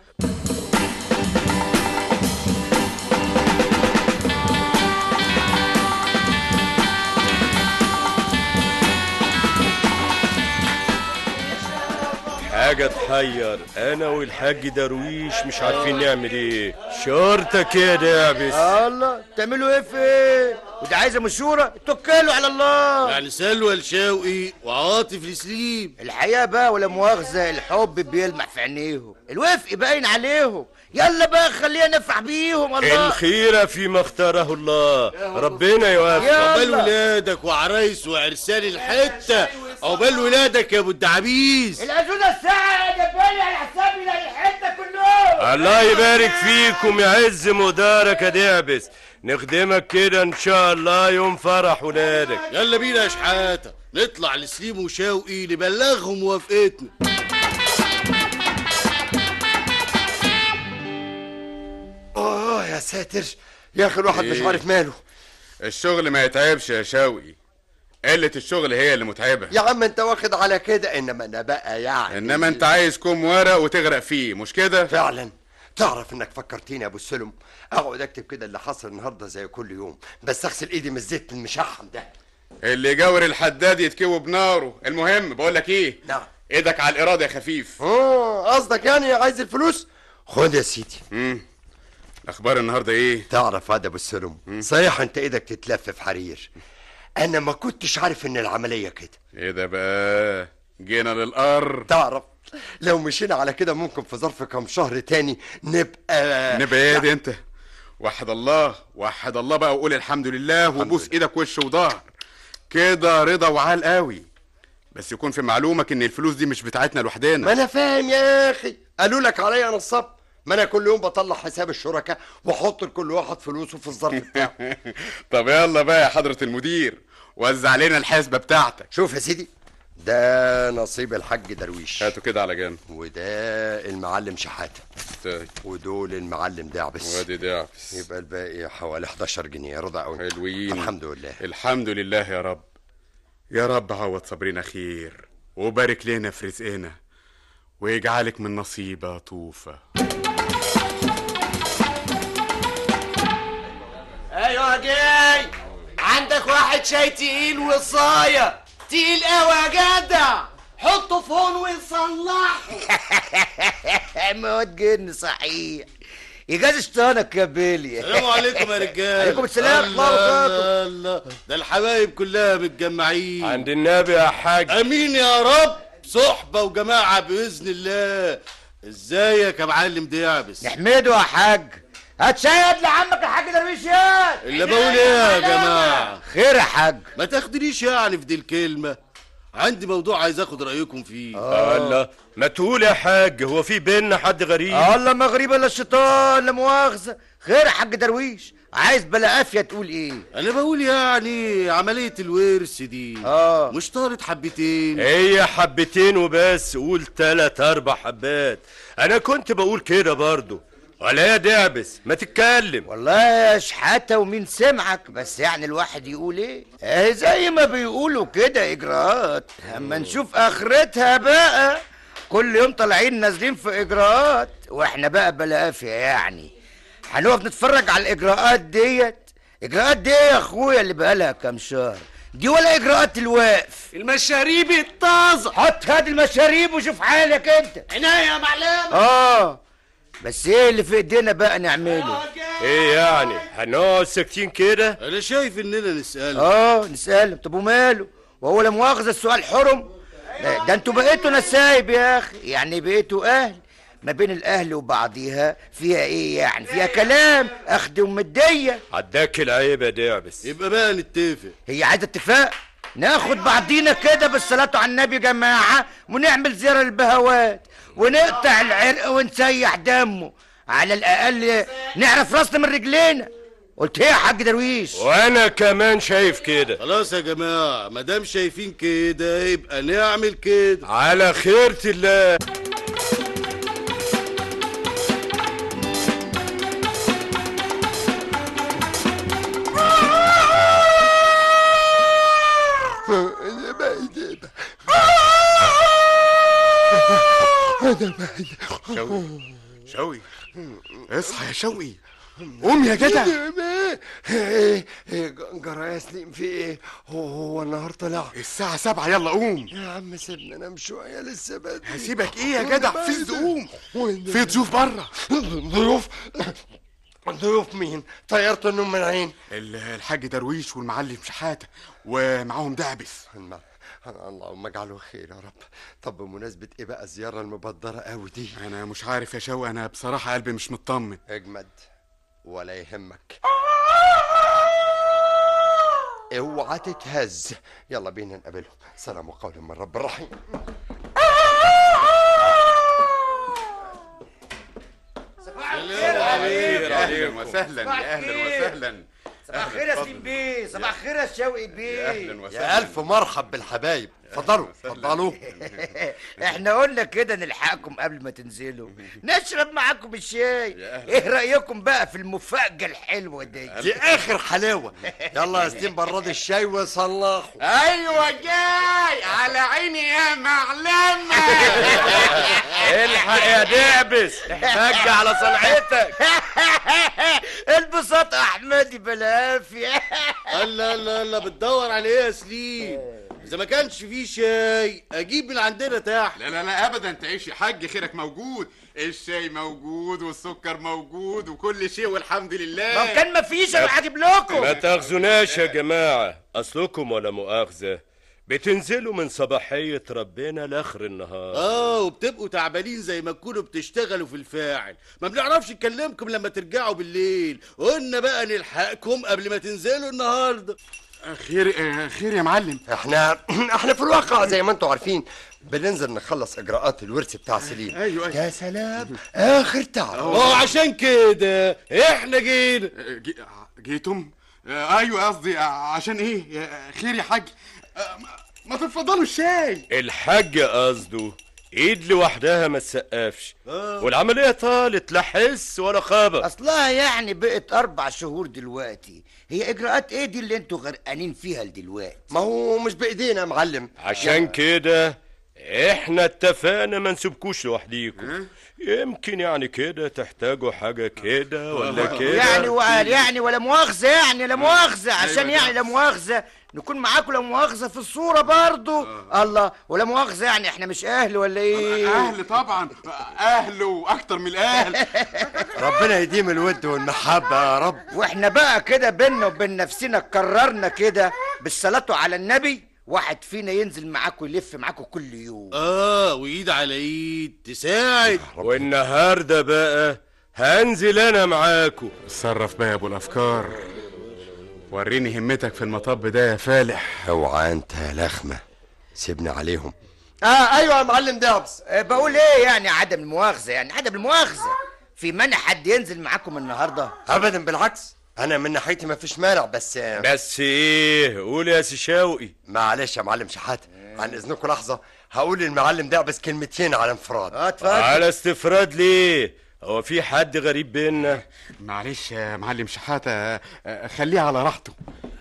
حاجة تحير أنا والحاج درويش مش عارفين نعمل إيه شرطك يا دعبس الله تعملوا ايه في ايه وده عايزه مشوره اتكلوا على الله يعني سلوى لشوقي وعاطف لسليم الحقيقه بقى ولا مؤاخذه الحب بيلمع في عينيهم الوفق باين عليهم يلا بقى خلينا نفرح بيهم الله الخيرة فيما اختاره الله ربنا يوفق يلا. عقبال ولادك وعرايس وعرسان الحته عقبال ولادك يا ابو الدعابيس العزوزه الساعه يا جبالي على حسابي الحته كلهم الله يبارك فيكم يعز مدارك يا دعبس نخدمك كده ان شاء الله يوم فرح ولادك يلا بينا يا شحاته نطلع لسليم وشوقي نبلغهم موافقتنا اه يا ساتر يا اخي الواحد مش إيه؟ عارف ماله الشغل ما يتعبش يا شوقي قلة الشغل هي اللي متعبة يا عم انت واخد على كده انما انا بقى يعني انما انت عايز كوم ورق وتغرق فيه مش كده فعلا تعرف انك فكرتيني يا ابو السلم اقعد اكتب كده اللي حصل النهارده زي كل يوم بس اغسل ايدي من الزيت المشحم ده اللي يجاور الحداد يتكوي بناره المهم بقول لك ايه نعم ايدك على الاراده يا خفيف اه قصدك يعني عايز الفلوس خد يا سيدي امم اخبار النهارده ايه تعرف هذا ابو السلم صحيح انت ايدك تتلف في حرير انا ما كنتش عارف ان العمليه كده ايه ده بقى جينا للقر تعرف لو مشينا على كده ممكن في ظرف كام شهر تاني نبقى نبقى ايه دي انت وحد الله وحد الله بقى وقول الحمد لله وبوس ايدك وش وظهر كده رضا وعال قوي بس يكون في معلومك ان الفلوس دي مش بتاعتنا ما لوحدنا انا فاهم يا اخي قالوا لك عليا نصاب ما انا كل يوم بطلع حساب الشركاء واحط لكل واحد فلوسه في الظرف بتاعه طب يلا بقى يا حضرة المدير وزع علينا الحسبة بتاعتك شوف يا سيدي ده نصيب الحاج درويش هاتوا كده على جنب وده المعلم شحاته ودول المعلم دعبس وادي دعبس يبقى الباقي حوالي 11 جنيه رضا قوي حلوين الحمد لله الحمد لله يا رب يا رب عوض صبرنا خير وبارك لنا في رزقنا ويجعلك من نصيبة طوفة ايوه جاي عندك واحد شاي تقيل وصايه تقيل قوي يا جدع حطه في هون وصلحه مواد جن صحيح يجاز شطانك يا بيلي السلام عليكم يا رجال عليكم السلام ورحمة الله وبركاته. الله الله ده الحبايب كلها متجمعين عند النبي يا حاج امين يا رب صحبه وجماعه باذن الله ازيك يا معلم ديابس نحمده يا حاج هات شاي هات لعمك الحاج درويش ياد اللي بقول ايه يا جماعه خير يا حاج ما تاخدنيش يعني في دي الكلمه عندي موضوع عايز اخد رايكم فيه الله ما تقول يا حاج هو في بينا حد غريب الله ما غريبه الا الشيطان لا مؤاخذه خير يا حاج درويش عايز بلا قافيه تقول ايه انا بقول يعني عمليه الورث دي اه مش طارت حبتين هي حبتين وبس قول تلات اربع حبات انا كنت بقول كده برضو ولا يا دعبس ما تتكلم والله يا شحاته ومين سمعك بس يعني الواحد يقول ايه اه زي ما بيقولوا كده اجراءات اما نشوف اخرتها بقى كل يوم طالعين نازلين في اجراءات واحنا بقى بلا قافيه يعني هنقف نتفرج على الاجراءات ديت اجراءات دي يا اخويا اللي بقالها كام شهر دي ولا اجراءات الوقف المشاريب الطازه حط هاد المشاريب وشوف حالك انت عناية يا معلم اه بس ايه اللي في ايدينا بقى نعمله ايه يعني هنقعد ساكتين كده انا شايف اننا نساله اه نسأله طب وماله وهو لا مؤاخذة السؤال حرم ده, ده انتوا بقيتوا نسايب يا اخي يعني بقيتوا اهل ما بين الاهل وبعضيها فيها ايه يعني فيها كلام اخد ومدية عداك العيب يا دعبس يبقى بقى نتفق هي عايزة اتفاق ناخد بعضينا كده بالصلاة على النبي جماعة ونعمل زيارة للبهوات ونقطع العرق ونسيح دمه على الاقل نعرف راسنا من رجلينا قلت ايه يا حاج درويش وانا كمان شايف كده خلاص يا جماعه ما دام شايفين كده يبقى نعمل كده على خيرة الله انا بعيد انا بعيد شوقي شوقي اصحى يا شوقي قوم يا جدع ايه ايه ايه جرى يا سليم في ايه هو هو النهار طلع الساعة سبعة يلا قوم يا عم سيبنا نام شويه لسه بدري هسيبك ايه يا جدع في قوم في ضيوف بره ضيوف ضيوف مين طيرت النوم من عين ال- الحاج درويش والمعلم شحاتة ومعاهم دعبس الم- اللهم اجعله خير يا رب طب بمناسبة ايه بقى الزيارة المبدرة قوي دي انا مش عارف يا شوقي انا بصراحة قلبي مش مطمن اجمد ولا يهمك اوعى تتهز يلا بينا نقابلهم سلام وقول من رب الرحيم اهلا وسهلا صباح يا اهلا الخير. وسهلا صباح الخير يا سليم بيه صباح الخير يا شوقي يا بيه اهلا يا وسهلا الف مرحب بالحبايب اتفضلوا اتفضلوا احنا قلنا كده نلحقكم قبل ما تنزلوا نشرب معاكم الشاي ايه رايكم بقى في المفاجاه الحلوه دي دي اخر حلاوة يلا يا ستين براد الشاي وصلحوا ايوه جاي على عيني يا معلمة الحق يا دعبس حج على صنعتك البساط احمدي بالعافيه الله الله الله بتدور على ايه يا سليم اذا ما كانش فيه شاي اجيب من عندنا تحت لا لا لا ابدا تعيش يا حاج خيرك موجود الشاي موجود والسكر موجود وكل شيء والحمد لله لو كان مفيش انا هجيب لكم ما تاخذوناش يا جماعة أصلكم ولا مؤاخذة بتنزلوا من صباحية ربنا لآخر النهار اه وبتبقوا تعبانين زي ما تكونوا بتشتغلوا في الفاعل ما بنعرفش نكلمكم لما ترجعوا بالليل قلنا بقى نلحقكم قبل ما تنزلوا النهارده خير آه، خير يا معلم احنا احنا في الواقع زي ما انتم عارفين بننزل نخلص اجراءات الورث بتاع سليم ايوه ايوه يا سلام اخر تعب اه عشان كده احنا جينا آه، جي- جيتم آه، ايوه قصدي آه، عشان ايه يا- خير يا حاج آه، ما- ما تفضلوا الشاي الحاج قصده ايد لوحدها ما تسقفش والعملية طالت لا حس ولا خبر اصلها يعني بقت اربع شهور دلوقتي هي اجراءات ايه دي اللي انتوا غرقانين فيها دلوقتي ما هو مش بايدينا يا معلم عشان كده احنا اتفقنا ما نسيبكوش لوحديكم يمكن يعني كده تحتاجوا حاجة كده ولا كده يعني وقال يعني ولا مؤاخذة يعني لا مؤاخذة عشان أيوة يعني لا مؤاخذة نكون معاكم لا مؤاخذة في الصورة برضو الله ولا مؤاخذة يعني احنا مش اهل ولا ايه اهل طبعا اهل واكتر من الاهل ربنا يديم الود والمحبة يا رب واحنا بقى كده بينا وبين نفسنا قررنا كده بالصلاة على النبي واحد فينا ينزل معاكم يلف معاكم كل يوم اه وايد على ايد تساعد والنهارده بقى هنزل انا معاكم اتصرف بقى يا ابو الافكار وريني همتك في المطب ده يا فالح اوعى انت يا لخمة سيبني عليهم اه ايوه يا معلم دابس أه بقول ايه يعني عدم المؤاخذة يعني عدم المؤاخذة في مانع حد ينزل معاكم النهارده ابدا بالعكس انا من ناحيتي ما فيش مانع بس آه، بس ايه قول يا سي شوقي معلش يا معلم شحاتة عن اذنكم لحظة هقول للمعلم دعبس كلمتين على انفراد اه اتفضل على استفراد ليه هو في حد غريب بينا معلش يا معلم شحاتة آه، آه، خليه على راحته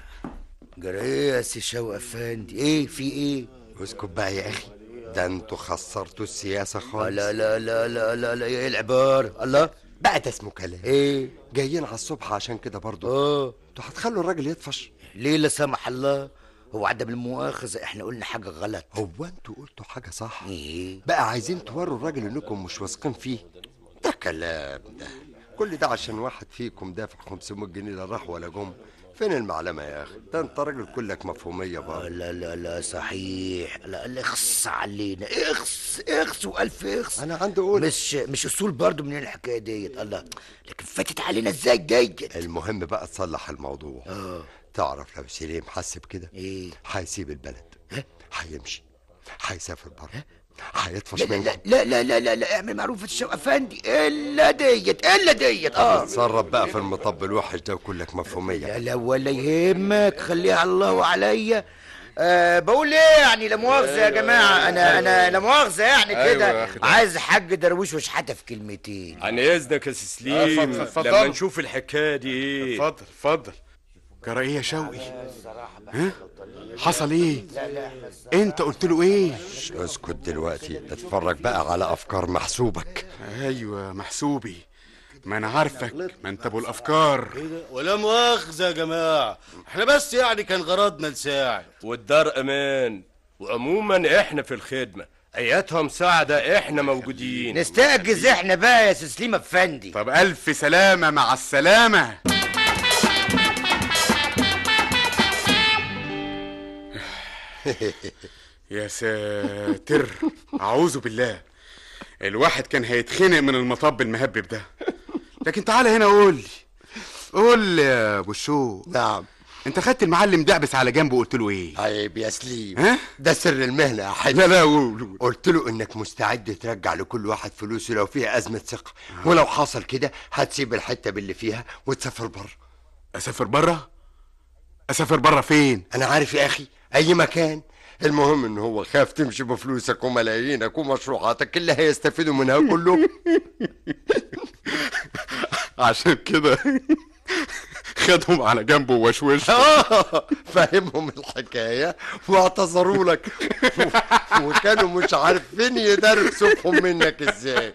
جرى ايه يا سي شوقي افندي ايه في ايه اسكت بقى يا اخي ده انتوا خسرتوا السياسة آه خالص لا لا لا لا لا لا ايه العبارة الله بقى ده اسمه كلام ايه جايين على الصبح عشان كده برضو اه انتوا هتخلوا الراجل يطفش ليه لا سمح الله هو عدم المؤاخذة احنا قلنا حاجة غلط هو انتوا قلتوا حاجة صح ايه بقى عايزين توروا الراجل انكم مش واثقين فيه ده كلام ده كل ده عشان واحد فيكم دافع 500 جنيه لا راح ولا جم فين المعلمة يا اخي ده انت راجل كلك مفهومية آه بقى لا لا لا صحيح لا لا اخص علينا اخص اخص والف اخص انا عندي اقول مش مش اصول برضو من الحكايه ديت الله لكن فاتت علينا ازاي ديت المهم بقى تصلح الموضوع اه تعرف لو سليم حس بكده ايه هيسيب البلد هيمشي هيسافر بره هيطفش لا لا منكم لا لا لا لا لا اعمل معروف الشوق افندي الا ديت الا ديت اه تصرف بقى في المطب الوحش ده وكلك مفهومية لا لا ولا يهمك خليها على الله وعليا أه بقول ايه يعني لا مؤاخذه يا جماعه انا انا لا مؤاخذه يعني أيوة كده يا أخي. عايز حاج درويش وشحاته في كلمتين عن اذنك يا سي آه، سليم اتفضل، اتفضل. لما نشوف الحكايه دي ايه اتفضل اتفضل جرى ايه يا شوقي ها حصل ايه انت قلت له ايه اسكت دلوقتي اتفرج بقى على افكار محسوبك ايوه محسوبي ما انا عارفك ما انت ابو الافكار ايه ده ولا مؤاخذه يا جماعه احنا بس يعني كان غرضنا نساعد والدار امان وعموما احنا في الخدمه اياتها مساعده احنا موجودين نستأجز احنا بقى يا سليم افندي طب الف سلامه مع السلامه يا ساتر اعوذ بالله الواحد كان هيتخنق من المطب المهبب ده لكن تعالى هنا قول لي قول لي يا ابو الشوق نعم انت خدت المعلم دعبس على جنبه وقلت له ايه عيب يا سليم ها؟ ده سر المهنة يا حاج لا لا قول قلت له انك مستعد ترجع لكل واحد فلوسه لو فيها ازمة ثقة ولو حصل كده هتسيب الحتة باللي فيها وتسافر بره اسافر بره اسافر بره فين انا عارف يا اخي اي مكان المهم ان هو خاف تمشي بفلوسك وملايينك ومشروعاتك اللي هيستفيدوا منها كلهم عشان كده خدهم على جنبه ووشوش آه، فهمهم الحكاية واعتذروا لك وكانوا مش عارفين يداروا كسوفهم منك ازاي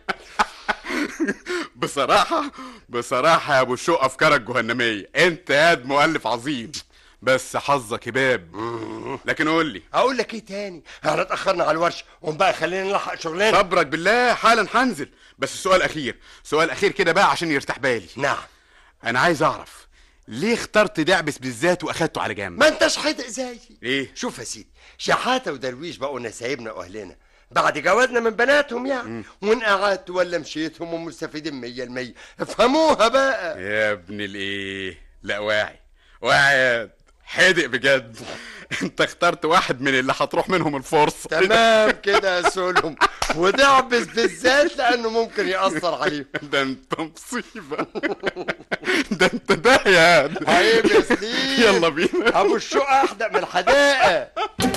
بصراحة بصراحة يا ابو الشوق افكارك جهنمية انت ياد مؤلف عظيم بس حظك هباب لكن قول لي اقول لك ايه تاني احنا اتاخرنا على الورشه قوم بقى خلينا نلحق شغلنا صبرك بالله حالا هنزل بس سؤال اخير سؤال اخير كده بقى عشان يرتاح بالي نعم انا عايز اعرف ليه اخترت دعبس بالذات واخدته على جنب ما انتش حدق زيي ليه شوف يا سيدي شحاته ودرويش بقوا نسايبنا واهلنا بعد جوازنا من بناتهم يعني وان قعدت ولا مشيت هم مستفيدين مية المية افهموها بقى يا ابن الايه لا واعي واعي حادق بجد انت اخترت واحد من اللي هتروح منهم الفرصة تمام كده يا سولهم ودعبس بالذات لانه ممكن ياثر عليهم ده انت مصيبة ده انت ده يا عيب يا سليم يلا بينا ابو الشقة احدق من الحدائق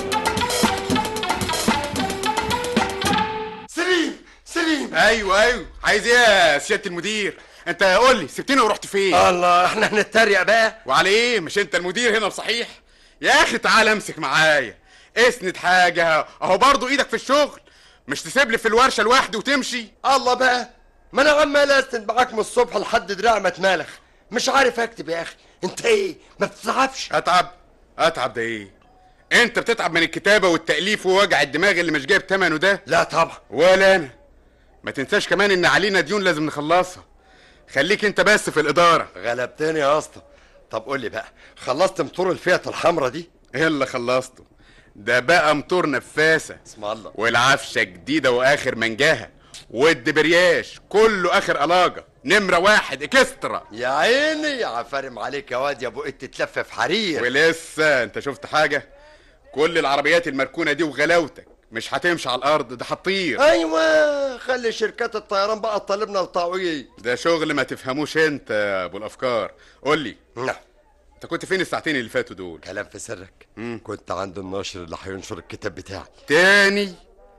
سليم سليم ايوه ايوه عايز ايه يا سيادة المدير انت قول لي سبتني ورحت فين الله احنا هنتريق بقى وعلى ايه مش انت المدير هنا بصحيح يا اخي تعال امسك معايا اسند حاجة اهو برضو ايدك في الشغل مش تسيب لي في الورشة لوحدي وتمشي الله بقى ما انا عمال اسند معاك من الصبح لحد دراعي ما اتمالخ مش عارف اكتب يا اخي انت ايه ما بتتعبش اتعب اتعب ده ايه انت بتتعب من الكتابة والتأليف ووجع الدماغ اللي مش جايب تمنه ده لا طبعا ولا انا ما تنساش كمان ان علينا ديون لازم نخلصها خليك انت بس في الادارة غلبتني يا اسطى طب قول لي بقى خلصت مطور الفئة الحمراء دي ايه اللي خلصته ده بقى مطور نفاسة اسم الله والعفشة جديدة واخر منجاها والدبرياش كله اخر الاجة نمرة واحد اكسترا يا عيني يا عفارم عليك يا واد يا ابو قت تلف في حرير ولسه انت شفت حاجة كل العربيات المركونة دي وغلاوتك مش هتمشي على الارض ده هتطير ايوه خلي شركات الطيران بقى تطالبنا بتعويض ده شغل ما تفهموش انت يا ابو الافكار قول لي نعم انت كنت فين الساعتين اللي فاتوا دول كلام في سرك كنت عند الناشر اللي هينشر الكتاب بتاعي تاني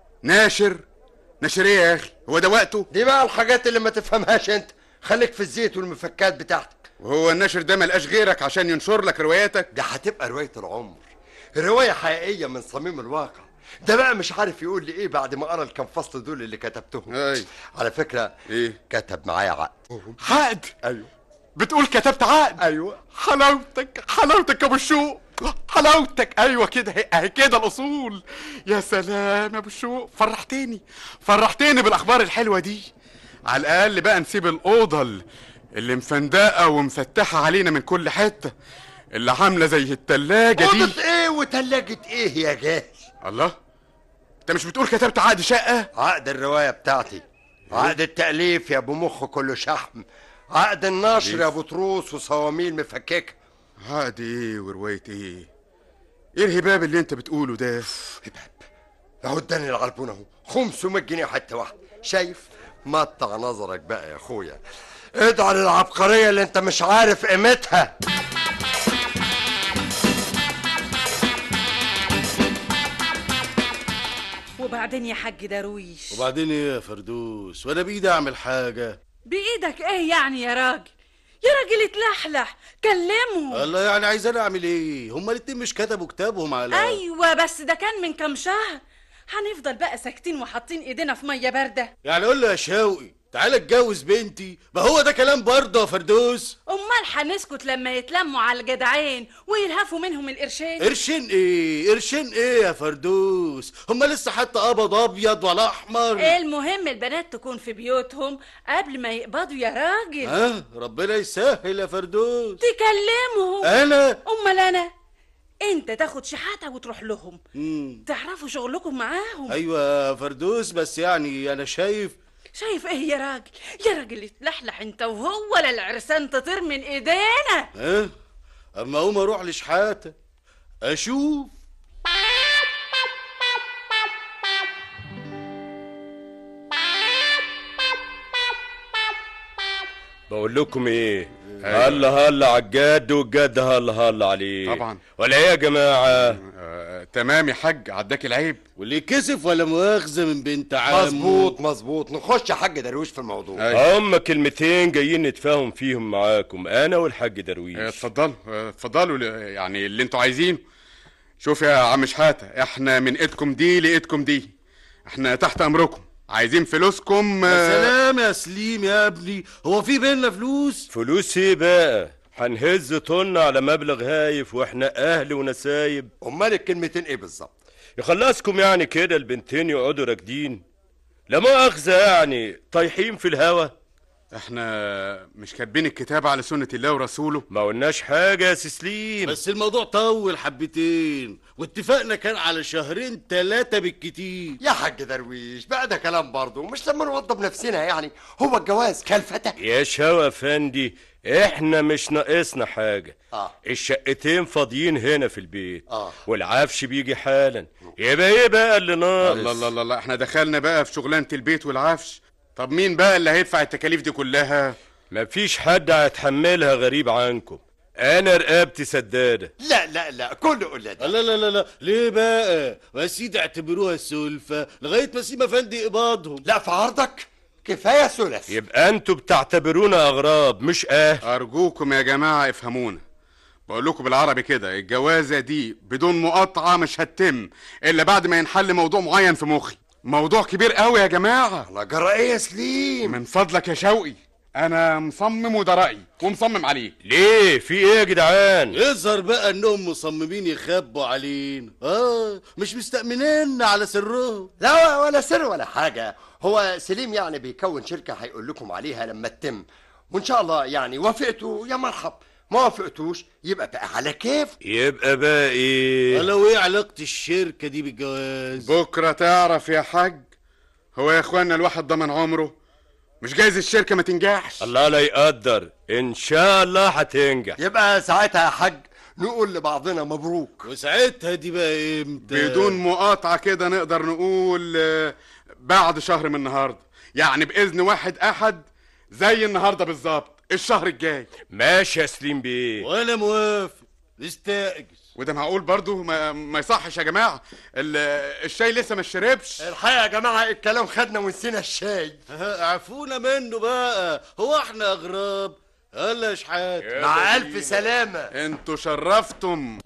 ناشر ناشر ايه يا اخي هو ده وقته دي بقى الحاجات اللي ما تفهمهاش انت خليك في الزيت والمفكات بتاعتك وهو الناشر ده ملقاش غيرك عشان ينشر لك رواياتك ده هتبقى رواية العمر رواية حقيقية من صميم الواقع ده بقى مش عارف يقول لي ايه بعد ما قرا الكام فصل دول اللي كتبتهم اي على فكرة ايه كتب معايا عقد عقد ايوه بتقول كتبت عقد ايوه حلاوتك حلاوتك يا ابو الشوق حلاوتك ايوه كده اهي- اهي كده الاصول يا سلام يا ابو الشوق فرحتني فرحتني بالاخبار الحلوه دي على الاقل بقى نسيب الاوضه ال- اللي مفندقه ومفتحه علينا من كل حته اللي عامله زي التلاجه دي اوضة ايه وتلاجة ايه يا جاهل الله انت مش بتقول كتبت عقد شقه عقد الرواية بتاعتي عقد التأليف يا ابو مخ كله شحم عقد النشر يا ابو تروس وصواميل مفككة عقد ايه وروايه ايه ايه الهباب اللي انت بتقوله ده هباب اهو اداني العربون اهو 500 جنيه حتة واحدة شايف مطع نظرك بقى يا اخويا ادعى للعبقرية اللي انت مش عارف قيمتها وبعدين يا حاج درويش وبعدين ايه يا فردوس وانا بايدي اعمل حاجه بايدك ايه يعني يا راجل يا راجل اتلحلح كلمه الله يعني عايز انا اعمل ايه هما الاتنين مش كتبوا كتابهم على ايوه بس ده كان من كام شهر هنفضل بقى ساكتين وحاطين ايدينا في ميه بارده يعني قول له يا شوقي تعالى اتجوز بنتي ما هو ده كلام برضه يا فردوس امال هنسكت لما يتلموا على الجدعين ويلهفوا منهم القرشين قرشين ايه قرشين ايه يا فردوس هما لسه حتى قبض ابيض ولا احمر المهم البنات تكون في بيوتهم قبل ما يقبضوا يا راجل ها ربنا يسهل يا فردوس تكلمهم انا امال انا انت تاخد شحاته وتروح لهم مم. تعرفوا شغلكم معاهم ايوه يا فردوس بس يعني انا شايف شايف ايه يا راجل يا راجل اتلحلح انت وهو لا العرسان تطير من ايدينا ها اما اقوم اروح لشحاته اشوف بقول لكم ايه هلا هلا على الجد والجد هلا هلا عليه طبعا. ولا ايه يا جماعه آه تمام يا حاج عداك العيب واللي كسف ولا مؤاخذه من بنت عمه مظبوط مظبوط نخش يا حاج درويش في الموضوع أيوة. هم كلمتين جايين نتفاهم فيهم معاكم انا والحاج درويش آه، اتفضلوا آه، اتفضلوا ل- يعني اللي انتوا عايزينه شوف يا عم شحاته احنا من ايدكم دي لايدكم دي احنا تحت امركم عايزين فلوسكم يا آه، سلام يا سليم يا ابني هو في بينا فلوس فلوس ايه بقى هنهز طن على مبلغ هايف واحنا اهل ونسايب امال الكلمتين ايه بالظبط يخلصكم يعني كده البنتين يقعدوا راكدين لا مؤاخذة يعني طايحين في الهوا احنا مش كاتبين الكتاب على سنة الله ورسوله ما قلناش حاجة يا سسليم بس الموضوع طول حبتين واتفقنا كان على شهرين ثلاثة بالكتير يا حاج درويش بقى ده كلام برضه مش لما نوضب نفسنا يعني هو الجواز كالفتى يا شوا افندي احنا مش ناقصنا حاجة آه. الشقتين فاضيين هنا في البيت آه. والعفش بيجي حالا يبقى ايه بقى اللي ناقص الله الله الله الله احنا دخلنا بقى في شغلانة البيت والعفش طب مين بقى اللي هيدفع التكاليف دي كلها مفيش حد هيتحملها غريب عنكم انا رقبتي سدادة لا لا لا كله قلة ده لا لا لا لا ليه بقى يا سيدي اعتبروها سلفة لغاية ما سيما فندي يقبضهم لا في عرضك كفاية سلف يبقى انتوا بتعتبرونا اغراب مش اهل ارجوكم يا جماعة افهمونا بقول لكم بالعربي كده الجوازة دي بدون مقاطعة مش هتتم الا بعد ما ينحل موضوع معين في مخي موضوع كبير قوي يا جماعة انا جرى ايه يا سليم من فضلك يا شوقي انا مصمم وده رأيي ومصمم عليه ليه في ايه يا جدعان يظهر بقى انهم مصممين يخبوا علينا اه مش مستأمنين على سرهم لا ولا سر ولا حاجة هو سليم يعني بيكون شركة هيقول لكم عليها لما تتم وإن شاء الله يعني وافقتوا يا مرحب ما وافقتوش يبقى بقى على كيف يبقى بقى ايه ولو ايه علاقة الشركة دي بالجواز بكرة تعرف يا حاج هو يا اخوانا الواحد ضمن عمره مش جايز الشركة ما تنجحش الله لا يقدر ان شاء الله هتنجح يبقى ساعتها يا حاج نقول لبعضنا مبروك وساعتها دي بقى امتى بدون مقاطعة كده نقدر نقول آه، بعد شهر من النهاردة يعني بإذن واحد أحد زي النهاردة بالظبط الشهر الجاي ماشي يا سليم بيه وانا موافق نستأجر وده معقول برضو ما, ما يصحش يا جماعة ال- الشاي لسه ما شربش الحقيقة يا جماعة الكلام خدنا ونسينا الشاي عفونا منه بقى هو احنا اغراب هلا شحات مع ألف سلامة انتوا شرفتم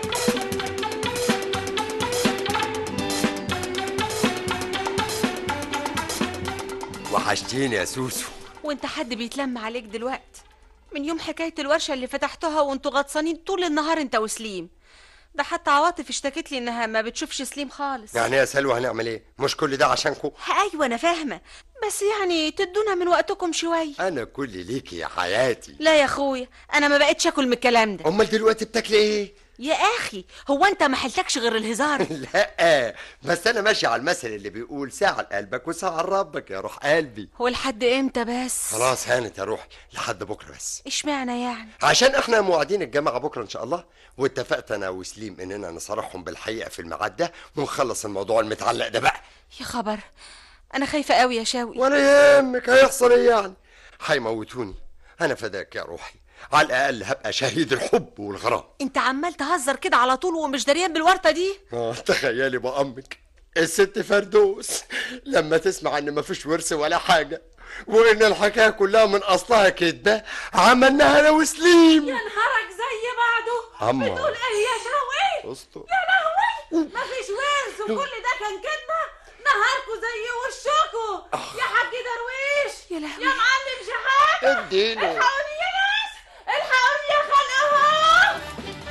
وحشتيني يا سوسو وانت حد بيتلم عليك دلوقتي من يوم حكاية الورشة اللي فتحتها وانتوا غطسانين طول النهار انت وسليم ده حتى عواطف اشتكت لي انها ما بتشوفش سليم خالص يعني يا سلوى هنعمل ايه مش كل ده عشانكم ايوه انا فاهمة بس يعني تدونا من وقتكم شوية انا كل ليكي يا حياتي لا يا اخويا انا ما بقتش اكل من الكلام ده امال دلوقتي بتاكلي ايه يا اخي هو انت ما حلتكش غير الهزار لا بس انا ماشي على المثل اللي بيقول ساعة لقلبك وساعة لربك يا روح قلبي هو لحد امتى بس خلاص هانت يا روحي لحد بكره بس اشمعنى يعني عشان احنا موعدين الجامعة بكره ان شاء الله واتفقت انا وسليم اننا نصارحهم بالحقيقة في الميعاد ده ونخلص الموضوع المتعلق ده بقى يا خبر انا خايفة قوي يا شاوي ولا يهمك هيحصل ايه يعني هيموتوني انا فداك يا روحي على الاقل هبقى شهيد الحب والغرام انت عمال تهزر كده على طول ومش دريان بالورطة دي اه تخيلي بأمك الست فردوس لما تسمع ان مفيش ورث ولا حاجة وان الحكاية كلها من اصلها كدبة عملناها انا وسليم يا نهارك زي بعضه أما. بتقول ايه يا شوقي اسطى يا لهوي مفيش ورث وكل ده كان كدبه نهاركوا زي وشكوا يا حاج درويش يا لهوي. يا معلم شحاته اديله الحقوني يا ناس الحقوني يا خلقهم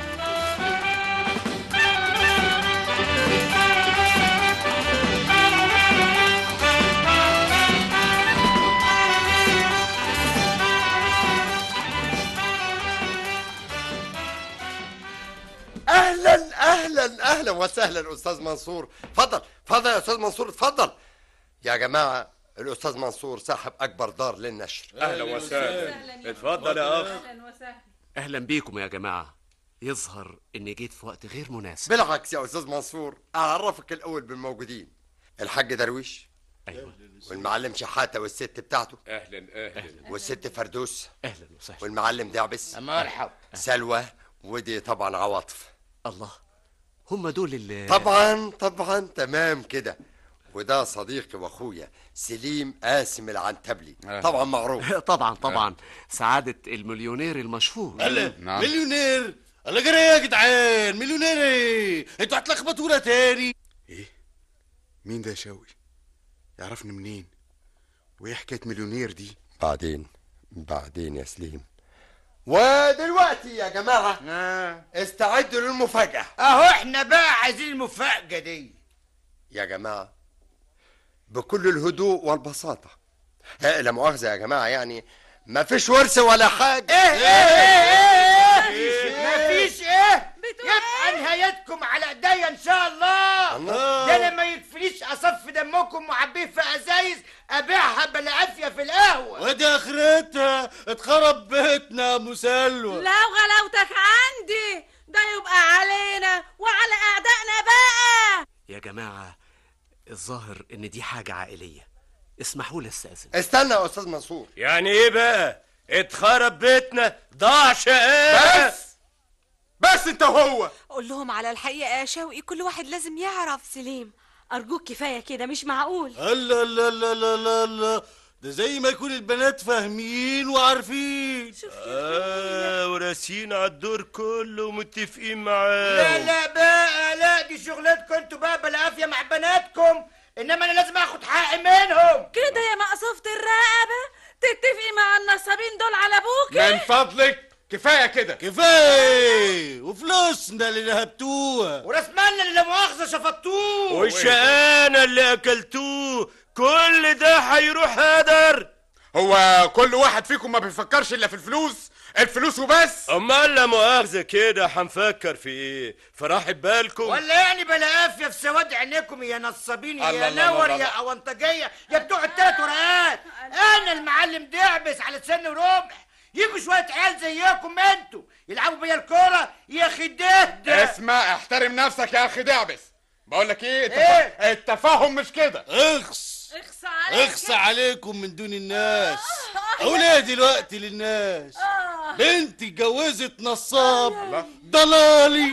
اهلا اهلا اهلا وسهلا استاذ منصور اتفضل اتفضل يا استاذ منصور اتفضل يا جماعه الاستاذ منصور صاحب اكبر دار للنشر اهلا وسهلا اتفضل يا اخ اهلا وسهلا اهلا بيكم يا جماعه يظهر اني جيت في وقت غير مناسب بالعكس يا استاذ منصور اعرفك الاول بالموجودين الحاج درويش ايوه والمعلم شحاته والست بتاعته اهلا اهلا والست فردوس اهلا وسهلا والمعلم دعبس مرحب سلوى ودي طبعا عواطف الله هم دول اللي طبعا طبعا تمام كده وده صديقي واخويا سليم قاسم العنتبلي أهلا. طبعا معروف طبعا طبعا سعاده المليونير المشهور هلا نعم. مليونير الله جري يا جدعان مليونير ايه انتوا هتلخبطونا تاني ايه مين ده يا شوقي يعرفني منين وايه حكايه مليونير دي بعدين بعدين يا سليم ودلوقتي يا جماعة استعدوا للمفاجأة اهو احنا بقى عايزين المفاجأة دي يا جماعة بكل الهدوء والبساطة ها، لا مؤاخذة يا جماعة يعني ما فيش ورث ولا حاجة ايه ايه ايه ايه مفيش ايه يبقى نهايتكم على ايديا ان شاء الله الله. ده لما يكفينيش اصف دمكم وعبيه في ازايز ابيعها بلا عافيه في القهوه ودي اخرتها اتخرب بيتنا يا مسلوى لو غلاوتك عندي ده يبقى علينا وعلى اعدائنا بقى يا جماعه الظاهر ان دي حاجه عائليه اسمحوا لي استاذن استنى يا أستاذ منصور يعني ايه بقى اتخرب بيتنا ضاع شقاق بس بس انت وهو قول لهم على الحقيقه يا شوقي كل واحد لازم يعرف سليم ارجوك كفايه كده مش معقول الله الله الله الله الله الله ده زي ما يكون البنات فاهمين وعارفين اه وراسين على الدور كله ومتفقين لا معاه لا بقى لا دي شغلتكم انتوا بقى بلا عافيه مع بناتكم انما انا لازم اخد حقي منهم كده يا مقصوفة الرقبة تتفقي مع النصابين دول على ابوك من فضلك كفايه كده كفايه وفلوسنا اللي نهبتوها وراس مالنا اللي لا مؤاخذه شفطوه والشقانة اللي اكلتوه كل ده هيروح هدر هو كل واحد فيكم ما بيفكرش الا في الفلوس الفلوس وبس امال لا مؤاخذة كده هنفكر في ايه فراح بالكم ولا يعني بلا عافيه في سواد عينيكم يا نصابين الله يا الله نور الله يا الله. اونطجيه يا بتوع التلات ورقات انا المعلم دعبس على سن ورمح يجوا شويه عيال زيكم انتوا يلعبوا بيا الكوره يا اخي ده ده اسمع احترم نفسك يا اخي دعبس بقول لك ايه, التف... إيه؟ التفاهم مش كده اخس اخصى عليك اخس عليكم من دون الناس اولاد دلوقتي للناس بنتي اتجوزت نصاب ضلالي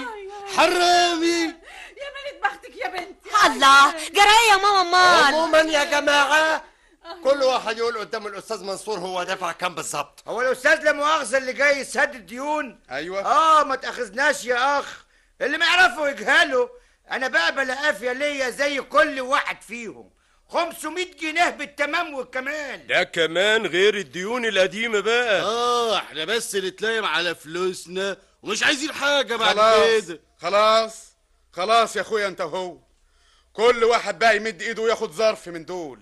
حرامي يا ملك بختك يا بنتي الله جرايه يا ماما مال عموما يا جماعة كل واحد يقول قدام الأستاذ منصور هو دفع كام بالظبط هو الاستاذ لا مؤاخذه اللي جاي يسدد ديون ايوه اه ما تاخذناش يا اخ اللي ما يعرفوا يجهلوا انا بقى بلا قافيه ليا زي كل واحد فيهم 500 جنيه بالتمام والكمال ده كمان غير الديون القديمة بقى اه احنا بس نتلايم على فلوسنا ومش عايزين حاجه بعد خلاص كده خلاص خلاص يا اخويا انت وهو كل واحد بقى يمد ايده وياخد ظرف من دول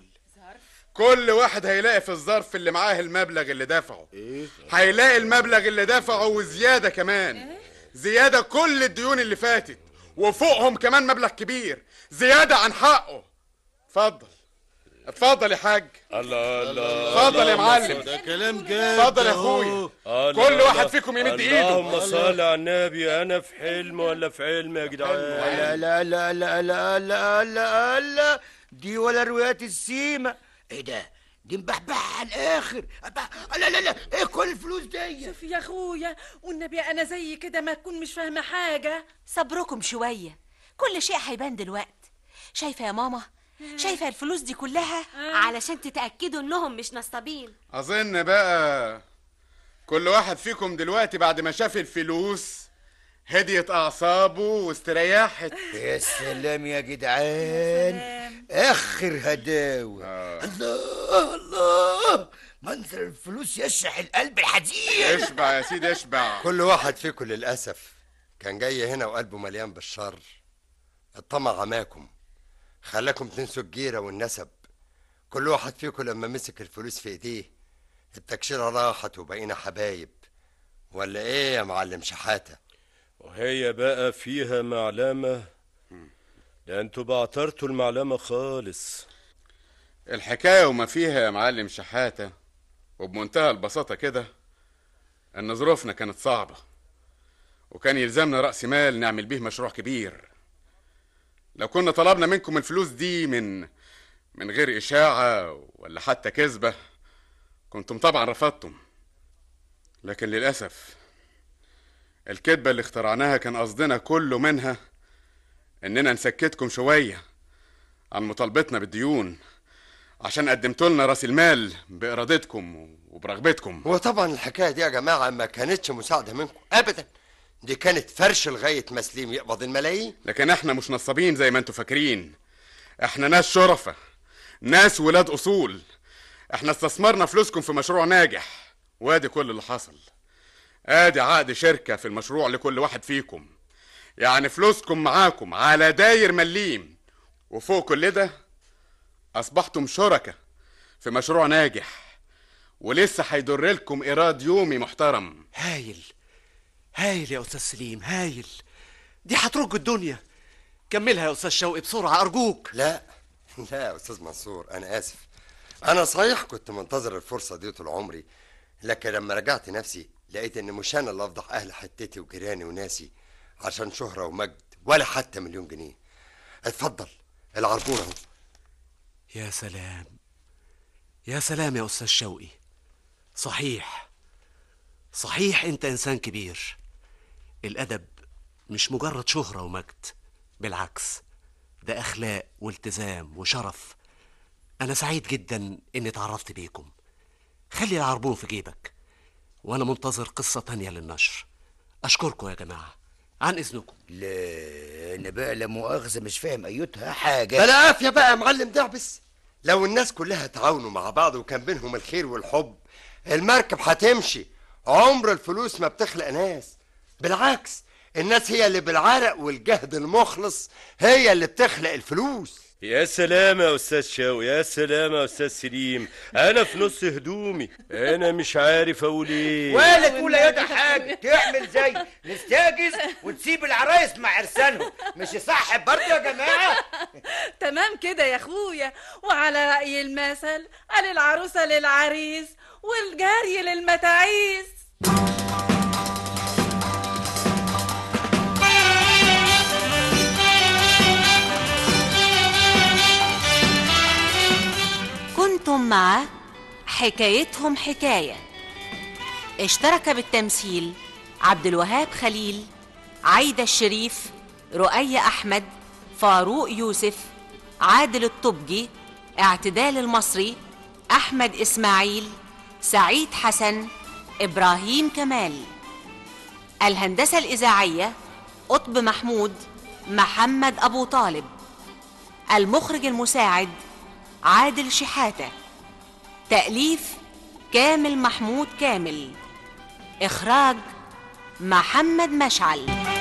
كل واحد هيلاقي في الظرف اللي معاه المبلغ اللي دفعه ايه هيلاقي المبلغ اللي دفعه وزيادة كمان زيادة كل الديون اللي فاتت وفوقهم كمان مبلغ كبير زيادة عن حقه اتفضل اتفضل يا حاج الله الله اتفضل يا معلم ده كلام جاد اتفضل يا أهو. اخويا الله كل الله. واحد فيكم يمد ايده اللهم صل على النبي انا في حلم ولا في علم يا جدعان لا لا لا لا لا لا لا لا دي ولا روايات السيما ايه ده دي مبحبحه على الاخر أبا- لا لا لا ايه كل الفلوس دي شوف يا اخويا والنبي انا زي كده ما تكون مش فاهمه حاجه صبركم شويه كل شيء هيبان دلوقتي شايفه يا ماما شايفه الفلوس دي كلها علشان تتاكدوا انهم مش نصابين اظن بقى كل واحد فيكم دلوقتي بعد ما شاف الفلوس هديت اعصابه واستريحت يا سلام يا جدعان اخر هداوه الله الله منظر الفلوس يشرح القلب الحزين اشبع يا سيدي اشبع كل واحد فيكم للأسف كان جاي هنا وقلبه مليان بالشر الطمع عماكم خلاكم تنسوا الجيرة والنسب كل واحد فيكم لما مسك الفلوس في ايديه التكشيرة راحت وبقينا حبايب ولا ايه يا معلم شحاتة وهي بقى فيها معلمة ده انتوا بعترتوا المعلمة خالص الحكاية وما فيها يا معلم شحاتة وبمنتهى البساطة كده ان ظروفنا كانت صعبة وكان يلزمنا رأس مال نعمل بيه مشروع كبير لو كنا طلبنا منكم الفلوس دي من من غير إشاعة ولا حتى كذبة كنتم طبعا رفضتم لكن للأسف الكذبة اللي اخترعناها كان قصدنا كله منها إننا نسكتكم شوية عن مطالبتنا بالديون عشان قدمتوا لنا راس المال بإرادتكم وبرغبتكم وطبعا الحكاية دي يا جماعة ما كانتش مساعدة منكم أبدا دي كانت فرش لغاية ما سليم يقبض الملايين لكن احنا مش نصابين زي ما انتوا فاكرين احنا ناس شرفة ناس ولاد اصول احنا استثمرنا فلوسكم في مشروع ناجح وادي كل اللي حصل ادي عقد شركة في المشروع لكل واحد فيكم يعني فلوسكم معاكم على داير مليم وفوق كل ده اصبحتم شركة في مشروع ناجح ولسه هيدر لكم ايراد يومي محترم هايل هايل يا استاذ سليم هايل دي هترج الدنيا كملها يا استاذ شوقي بسرعه ارجوك لا لا يا أستاذ منصور أنا آسف أنا صحيح كنت منتظر الفرصة دي طول عمري لكن لما رجعت نفسي لقيت إن مش أنا اللي أفضح أهل حتتي وجيراني وناسي عشان شهرة ومجد ولا حتى مليون جنيه اتفضل العربون أهو يا سلام يا سلام يا استاذ شوقي صحيح صحيح انت انسان كبير الادب مش مجرد شهره ومجد بالعكس ده اخلاق والتزام وشرف انا سعيد جدا اني اتعرفت بيكم خلي العربون في جيبك وانا منتظر قصه تانية للنشر اشكركم يا جماعه عن اذنكم لا انا بقى لا مؤاخذه مش فاهم ايتها حاجه بلا عافية بقى يا معلم دعبس لو الناس كلها تعاونوا مع بعض وكان بينهم الخير والحب المركب هتمشي عمر الفلوس ما بتخلق ناس بالعكس الناس هي اللي بالعرق والجهد المخلص هي اللي بتخلق الفلوس يا سلام يا استاذ شوقي يا سلام يا استاذ سليم انا في نص هدومي انا مش عارف اقول ايه ولا تقول يا يدا حاجه تعمل زي نستاجز ونسيب العرايس مع عرسانهم مش صح برضه يا جماعه تمام كده يا اخويا وعلى رأي المثل قال العروسة للعريس والجري للمتاعيس كنتم مع حكايتهم حكاية اشترك بالتمثيل عبد الوهاب خليل عايدة الشريف رؤية أحمد فاروق يوسف عادل الطبجي اعتدال المصري أحمد إسماعيل سعيد حسن إبراهيم كمال الهندسة الإذاعية قطب محمود محمد أبو طالب المخرج المساعد عادل شحاتة تأليف كامل محمود كامل إخراج محمد مشعل